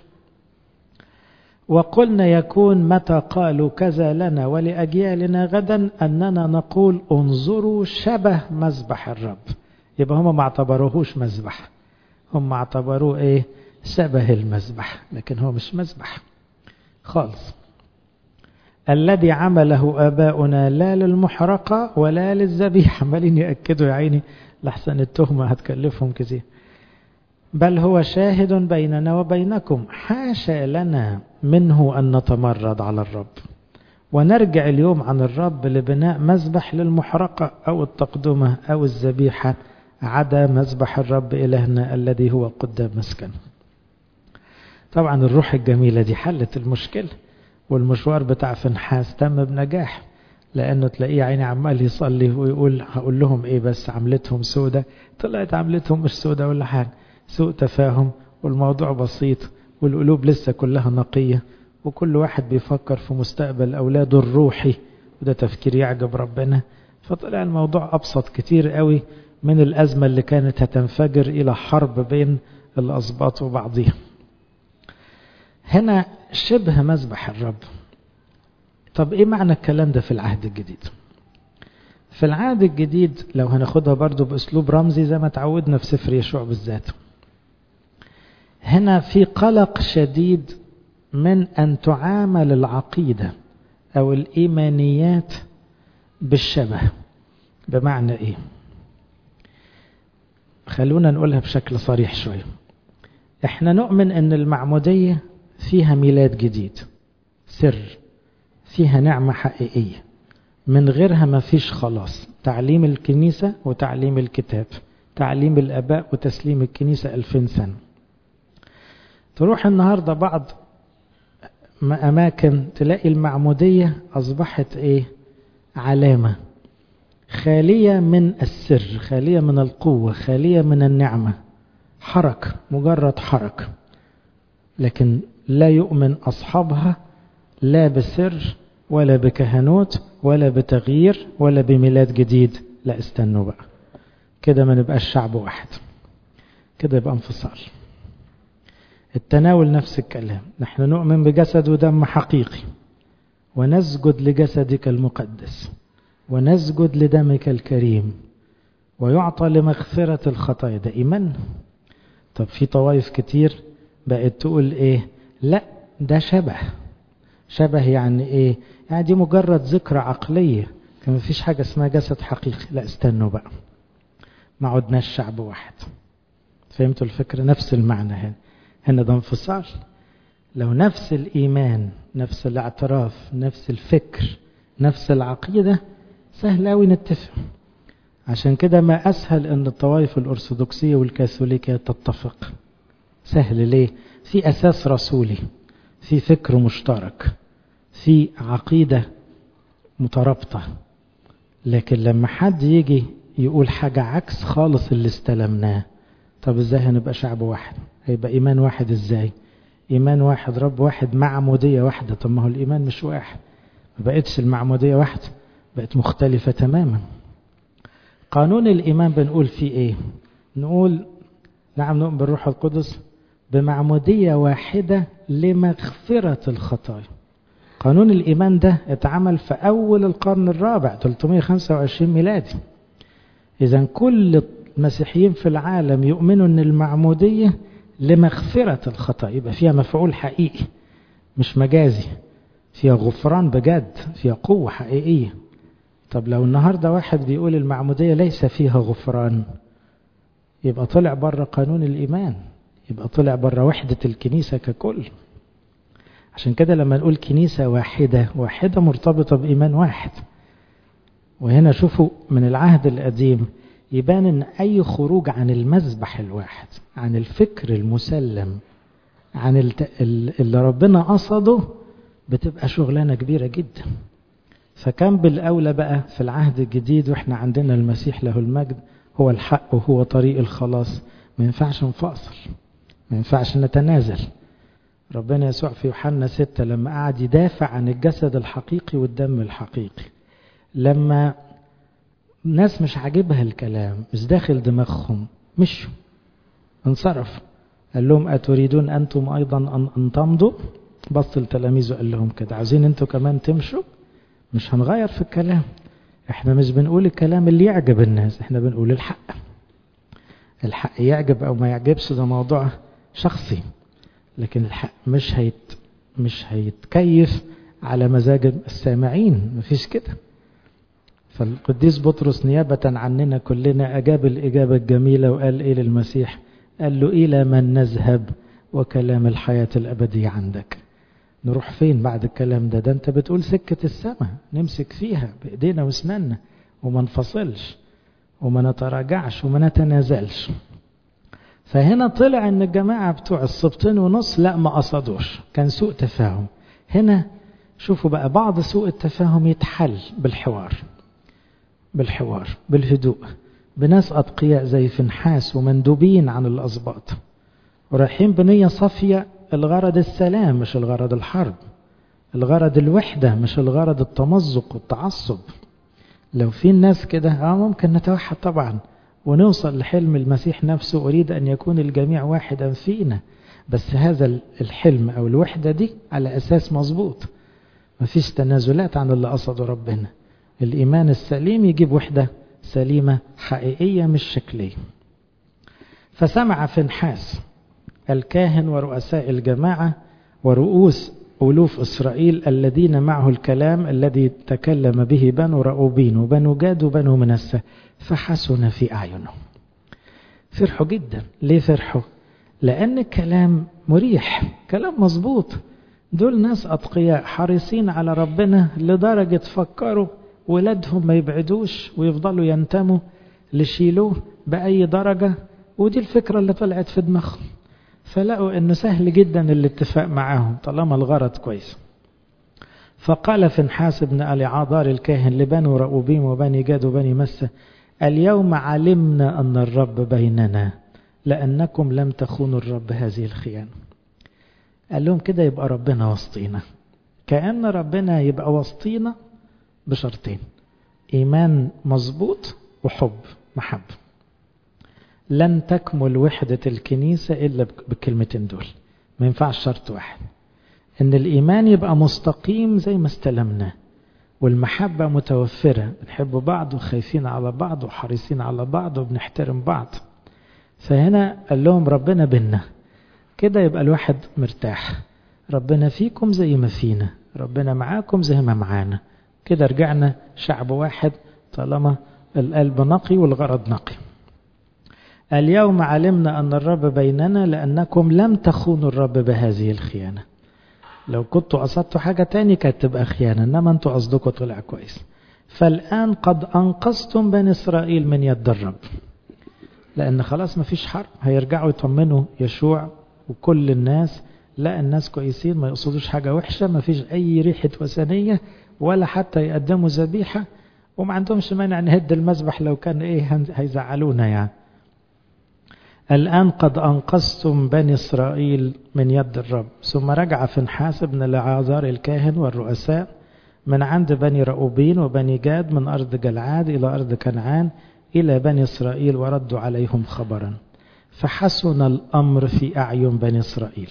وقلنا يكون متى قالوا كذا لنا ولأجيالنا غدا أننا نقول انظروا شبه مذبح الرب يبقى هم ما اعتبروهوش مذبح هم اعتبروه ايه شبه المذبح لكن هو مش مذبح خالص الذي عمله آباؤنا لا للمحرقة ولا للذبيحة عمالين يأكدوا يا عيني لحسن التهمة هتكلفهم كثير بل هو شاهد بيننا وبينكم حاشا لنا منه أن نتمرد على الرب ونرجع اليوم عن الرب لبناء مذبح للمحرقة أو التقدمة أو الذبيحة عدا مذبح الرب إلهنا الذي هو قدام مسكن طبعا الروح الجميلة دي حلت المشكلة والمشوار بتاع فنحاس تم بنجاح لأنه تلاقيه عيني عمال يصلي ويقول هقول لهم إيه بس عملتهم سودة طلعت عملتهم مش سودة ولا حاجة سوء تفاهم والموضوع بسيط والقلوب لسه كلها نقية وكل واحد بيفكر في مستقبل أولاده الروحي وده تفكير يعجب ربنا فطلع الموضوع أبسط كتير قوي من الأزمة اللي كانت هتنفجر إلى حرب بين الأسباط وبعضها هنا شبه مذبح الرب طب ايه معنى الكلام ده في العهد الجديد في العهد الجديد لو هناخدها برضو باسلوب رمزي زي ما تعودنا في سفر يشوع بالذات هنا في قلق شديد من ان تعامل العقيده او الايمانيات بالشبه بمعنى ايه خلونا نقولها بشكل صريح شويه احنا نؤمن ان المعموديه فيها ميلاد جديد سر فيها نعمة حقيقية من غيرها ما فيش خلاص تعليم الكنيسة وتعليم الكتاب تعليم الأباء وتسليم الكنيسة ألفين سنة تروح النهاردة بعض أماكن تلاقي المعمودية أصبحت إيه علامة خالية من السر خالية من القوة خالية من النعمة حركة مجرد حركة لكن لا يؤمن أصحابها لا بسر ولا بكهنوت ولا بتغيير ولا بميلاد جديد لا استنوا بقى كده ما نبقاش شعب واحد كده يبقى انفصال التناول نفس الكلام نحن نؤمن بجسد ودم حقيقي ونسجد لجسدك المقدس ونسجد لدمك الكريم ويعطى لمغفرة الخطايا ده إيمان طب في طوائف كتير بقت تقول إيه لا ده شبه شبه يعني ايه يعني دي مجرد ذكرى عقلية كان مفيش حاجة اسمها جسد حقيقي لا استنوا بقى ما عدناش شعب واحد فهمتوا الفكرة نفس المعنى هنا هنا ده انفصال لو نفس الإيمان نفس الاعتراف نفس الفكر نفس العقيدة سهل أوي نتفق عشان كده ما أسهل أن الطوائف الأرثوذكسية والكاثوليكية تتفق سهل ليه في أساس رسولي في فكر مشترك في عقيدة مترابطة لكن لما حد يجي يقول حاجة عكس خالص اللي استلمناه طب ازاي هنبقى شعب واحد هيبقى ايمان واحد ازاي ايمان واحد رب واحد معمودية واحدة طب ما هو الايمان مش واحد ما بقتش المعمودية واحدة بقت مختلفة تماما قانون الايمان بنقول فيه ايه نقول نعم نؤمن بالروح القدس بمعمودية واحدة لمغفرة الخطايا قانون الإيمان ده اتعمل في أول القرن الرابع 325 ميلادي إذا كل المسيحيين في العالم يؤمنوا أن المعمودية لمغفرة الخطايا يبقى فيها مفعول حقيقي مش مجازي فيها غفران بجد فيها قوة حقيقية طب لو النهاردة واحد بيقول المعمودية ليس فيها غفران يبقى طلع بره قانون الإيمان يبقى طلع بره وحدة الكنيسة ككل عشان كده لما نقول كنيسة واحدة واحدة مرتبطة بإيمان واحد وهنا شوفوا من العهد القديم يبان ان اي خروج عن المذبح الواحد عن الفكر المسلم عن اللي ربنا قصده بتبقى شغلانة كبيرة جدا فكان بالأولى بقى في العهد الجديد واحنا عندنا المسيح له المجد هو الحق وهو طريق الخلاص ما ينفعش نفاصل ما ينفعش نتنازل ربنا يسوع في يوحنا ستة لما قعد يدافع عن الجسد الحقيقي والدم الحقيقي لما ناس مش عاجبها الكلام مش داخل دماغهم مشوا انصرف قال لهم أتريدون أنتم أيضا أن, أن تمضوا بص لتلاميذه قال لهم كده عاوزين انتوا كمان تمشوا مش هنغير في الكلام احنا مش بنقول الكلام اللي يعجب الناس احنا بنقول الحق الحق يعجب او ما يعجبش ده موضوع شخصي لكن الحق مش هيت مش هيتكيف على مزاج السامعين مفيش كده فالقديس بطرس نيابة عننا كلنا أجاب الإجابة الجميلة وقال إيه للمسيح قال له إلى من نذهب وكلام الحياة الأبدية عندك نروح فين بعد الكلام ده ده أنت بتقول سكة السماء نمسك فيها بإيدينا واسناننا وما نفصلش وما نتراجعش وما نتنازلش فهنا طلع ان الجماعة بتوع السبطين ونص لا ما قصدوش كان سوء تفاهم هنا شوفوا بقى بعض سوء التفاهم يتحل بالحوار بالحوار بالهدوء بناس أتقياء زي فنحاس ومندوبين عن الأسباط ورايحين بنية صافية الغرض السلام مش الغرض الحرب الغرض الوحدة مش الغرض التمزق والتعصب لو في الناس كده اه ممكن نتوحد طبعا ونوصل لحلم المسيح نفسه أريد أن يكون الجميع واحدا فينا بس هذا الحلم أو الوحدة دي على أساس مظبوط مفيش تنازلات عن اللي قصده ربنا الإيمان السليم يجيب وحدة سليمة حقيقية مش شكلية فسمع فنحاس الكاهن ورؤساء الجماعة ورؤوس ألوف إسرائيل الذين معه الكلام الذي تكلم به بنو رأوبين وبنو جاد وبنو منسى فحسن في أعينهم فرحوا جدا ليه فرحوا لأن الكلام مريح كلام مظبوط دول ناس أتقياء حريصين على ربنا لدرجة فكروا ولادهم ما يبعدوش ويفضلوا ينتموا لشيلوه بأي درجة ودي الفكرة اللي طلعت في دماغهم فلقوا انه سهل جدا الاتفاق معاهم طالما الغرض كويس فقال فنحاس بن ألي عاضار الكاهن لبنو رأوبيم وبني جاد وبني مسة اليوم علمنا أن الرب بيننا لأنكم لم تخونوا الرب هذه الخيانة قال لهم كده يبقى ربنا وسطينا كأن ربنا يبقى وسطينا بشرطين إيمان مظبوط وحب محبة لن تكمل وحدة الكنيسة إلا بالكلمتين دول ما ينفعش شرط واحد إن الإيمان يبقى مستقيم زي ما استلمناه والمحبة متوفرة بنحب بعض وخايفين على بعض وحريصين على بعض وبنحترم بعض فهنا قال لهم ربنا بينا كده يبقى الواحد مرتاح ربنا فيكم زي ما فينا ربنا معاكم زي ما معانا كده رجعنا شعب واحد طالما القلب نقي والغرض نقي اليوم علمنا أن الرب بيننا لأنكم لم تخونوا الرب بهذه الخيانة لو كنتوا قصدتوا حاجة تاني كانت تبقى خيانة إنما أنتوا قصدكم طلع كويس فالآن قد أنقذتم بني إسرائيل من يد الرب لأن خلاص ما فيش حرب هيرجعوا يطمنوا يشوع وكل الناس لا الناس كويسين ما يقصدوش حاجة وحشة ما فيش أي ريحة وثنية ولا حتى يقدموا ذبيحة وما عندهمش مانع نهد المذبح لو كان إيه هيزعلونا يعني الآن قد أنقذتم بني إسرائيل من يد الرب ثم رجع فنحاس بن لعازار الكاهن والرؤساء من عند بني رأوبين وبني جاد من أرض جلعاد إلى أرض كنعان إلى بني إسرائيل وردوا عليهم خبرا فحسن الأمر في أعين بني إسرائيل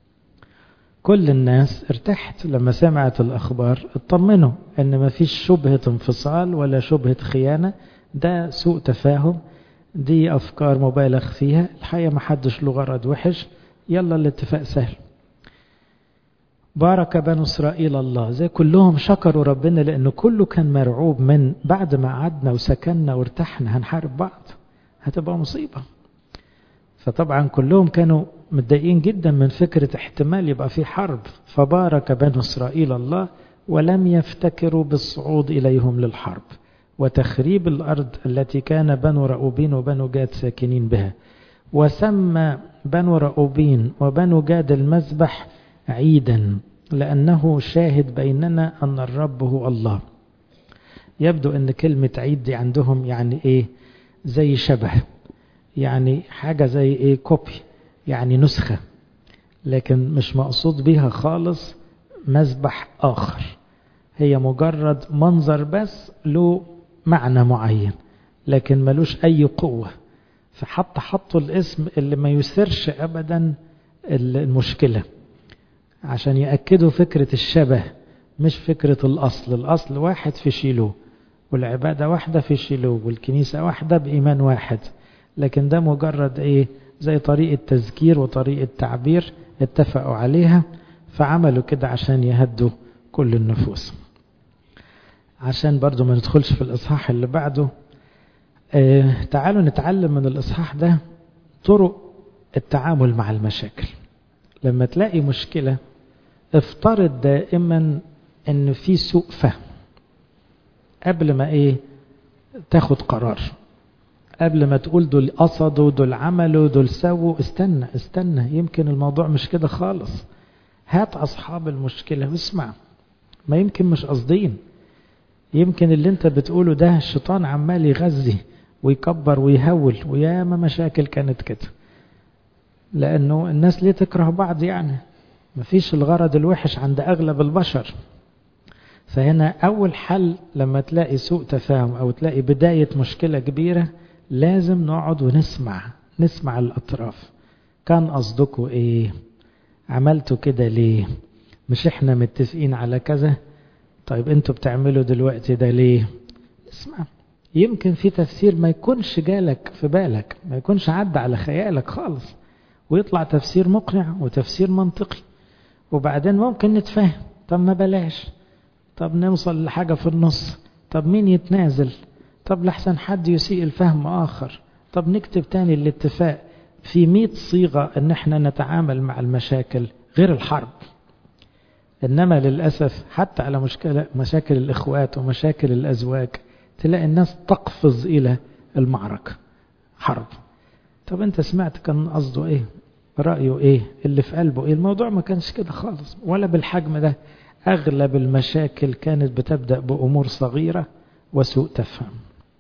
كل الناس ارتاحت لما سمعت الأخبار اطمنوا أن ما فيش شبهة انفصال ولا شبهة خيانة ده سوء تفاهم دي أفكار مبالغ فيها الحقيقة ما حدش له غرض وحش يلا الاتفاق سهل بارك بنو إسرائيل الله زي كلهم شكروا ربنا لأنه كله كان مرعوب من بعد ما قعدنا وسكننا وارتحنا هنحارب بعض هتبقى مصيبة فطبعا كلهم كانوا متضايقين جدا من فكرة احتمال يبقى في حرب فبارك بنو إسرائيل الله ولم يفتكروا بالصعود إليهم للحرب وتخريب الأرض التي كان بنو رأوبين وبنو جاد ساكنين بها وسمى بنو رأوبين وبنو جاد المذبح عيدا لأنه شاهد بيننا أن الرب هو الله يبدو أن كلمة عيد دي عندهم يعني إيه زي شبه يعني حاجة زي إيه كوبي يعني نسخة لكن مش مقصود بيها خالص مذبح آخر هي مجرد منظر بس له معنى معين لكن ملوش أي قوة فحتى حطوا الاسم اللي ما يثيرش أبدا المشكلة عشان يأكدوا فكرة الشبه مش فكرة الأصل الأصل واحد في شيلو والعبادة واحدة في شيلو والكنيسة واحدة بإيمان واحد لكن ده مجرد إيه زي طريقة تذكير وطريقة تعبير اتفقوا عليها فعملوا كده عشان يهدوا كل النفوس عشان برضو ما ندخلش في الإصحاح اللي بعده اه تعالوا نتعلم من الإصحاح ده طرق التعامل مع المشاكل لما تلاقي مشكلة افترض دائما ان في سوء فهم قبل ما ايه تاخد قرار قبل ما تقول دول قصدوا دول عملوا دول سووا استنى استنى يمكن الموضوع مش كده خالص هات اصحاب المشكلة واسمع ما يمكن مش قصدين يمكن اللي انت بتقوله ده الشيطان عمال يغذي ويكبر ويهول وياما مشاكل كانت كده لانه الناس ليه تكره بعض يعني مفيش الغرض الوحش عند اغلب البشر فهنا اول حل لما تلاقي سوء تفاهم او تلاقي بداية مشكلة كبيرة لازم نقعد ونسمع نسمع الاطراف كان قصدكوا ايه عملتوا كده ليه مش احنا متفقين على كذا طيب انتوا بتعملوا دلوقتي ده ليه اسمع يمكن في تفسير ما يكونش جالك في بالك ما يكونش عدى على خيالك خالص ويطلع تفسير مقنع وتفسير منطقي وبعدين ممكن نتفاهم طب ما بلاش طب نوصل لحاجة في النص طب مين يتنازل طب لحسن حد يسيء الفهم آخر طب نكتب تاني الاتفاق في مئة صيغة ان احنا نتعامل مع المشاكل غير الحرب انما للأسف حتى على مشكلة مشاكل الاخوات ومشاكل الازواج تلاقي الناس تقفز الى المعركة حرب طب انت سمعت كان قصده ايه رأيه ايه اللي في قلبه ايه الموضوع ما كانش كده خالص ولا بالحجم ده اغلب المشاكل كانت بتبدأ بامور صغيرة وسوء تفهم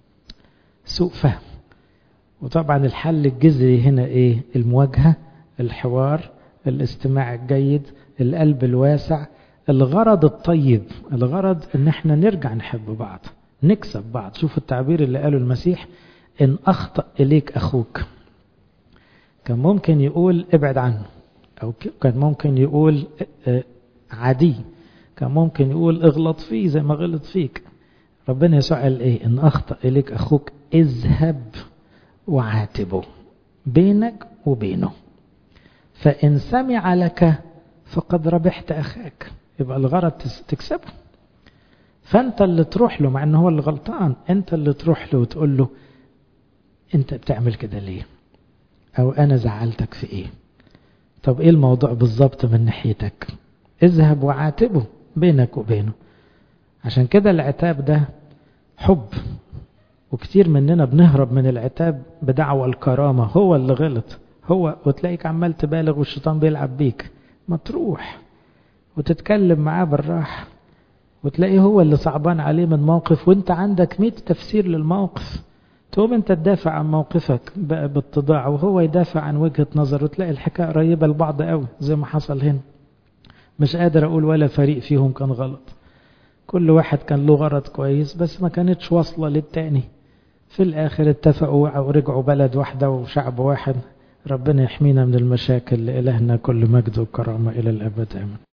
سوء فهم وطبعا الحل الجذري هنا ايه المواجهة الحوار الاستماع الجيد القلب الواسع الغرض الطيب الغرض ان احنا نرجع نحب بعض نكسب بعض شوف التعبير اللي قاله المسيح ان اخطأ اليك اخوك كان ممكن يقول ابعد عنه او كان ممكن يقول عادي كان ممكن يقول اغلط فيه زي ما غلط فيك ربنا يسوع قال ايه ان اخطأ اليك اخوك اذهب وعاتبه بينك وبينه فإن سمع لك فقد ربحت أخاك يبقى الغرض تكسبه فأنت اللي تروح له مع أنه هو اللي غلطان أنت اللي تروح له وتقول له أنت بتعمل كده ليه أو أنا زعلتك في إيه طب إيه الموضوع بالظبط من ناحيتك اذهب وعاتبه بينك وبينه عشان كده العتاب ده حب وكتير مننا بنهرب من العتاب بدعوى الكرامة هو اللي غلط هو وتلاقيك عمال تبالغ والشيطان بيلعب بيك ما تروح وتتكلم معاه بالراحة وتلاقيه هو اللي صعبان عليه من موقف وانت عندك مئة تفسير للموقف تقوم انت تدافع عن موقفك بقى باتضاع وهو يدافع عن وجهة نظر وتلاقي الحكاية قريبة لبعض قوي زي ما حصل هنا مش قادر اقول ولا فريق فيهم كان غلط كل واحد كان له غرض كويس بس ما كانتش واصلة للتاني في الآخر اتفقوا ورجعوا بلد واحدة وشعب واحد ربنا يحمينا من المشاكل لإلهنا كل مجد وكرامة إلى الأبد آمين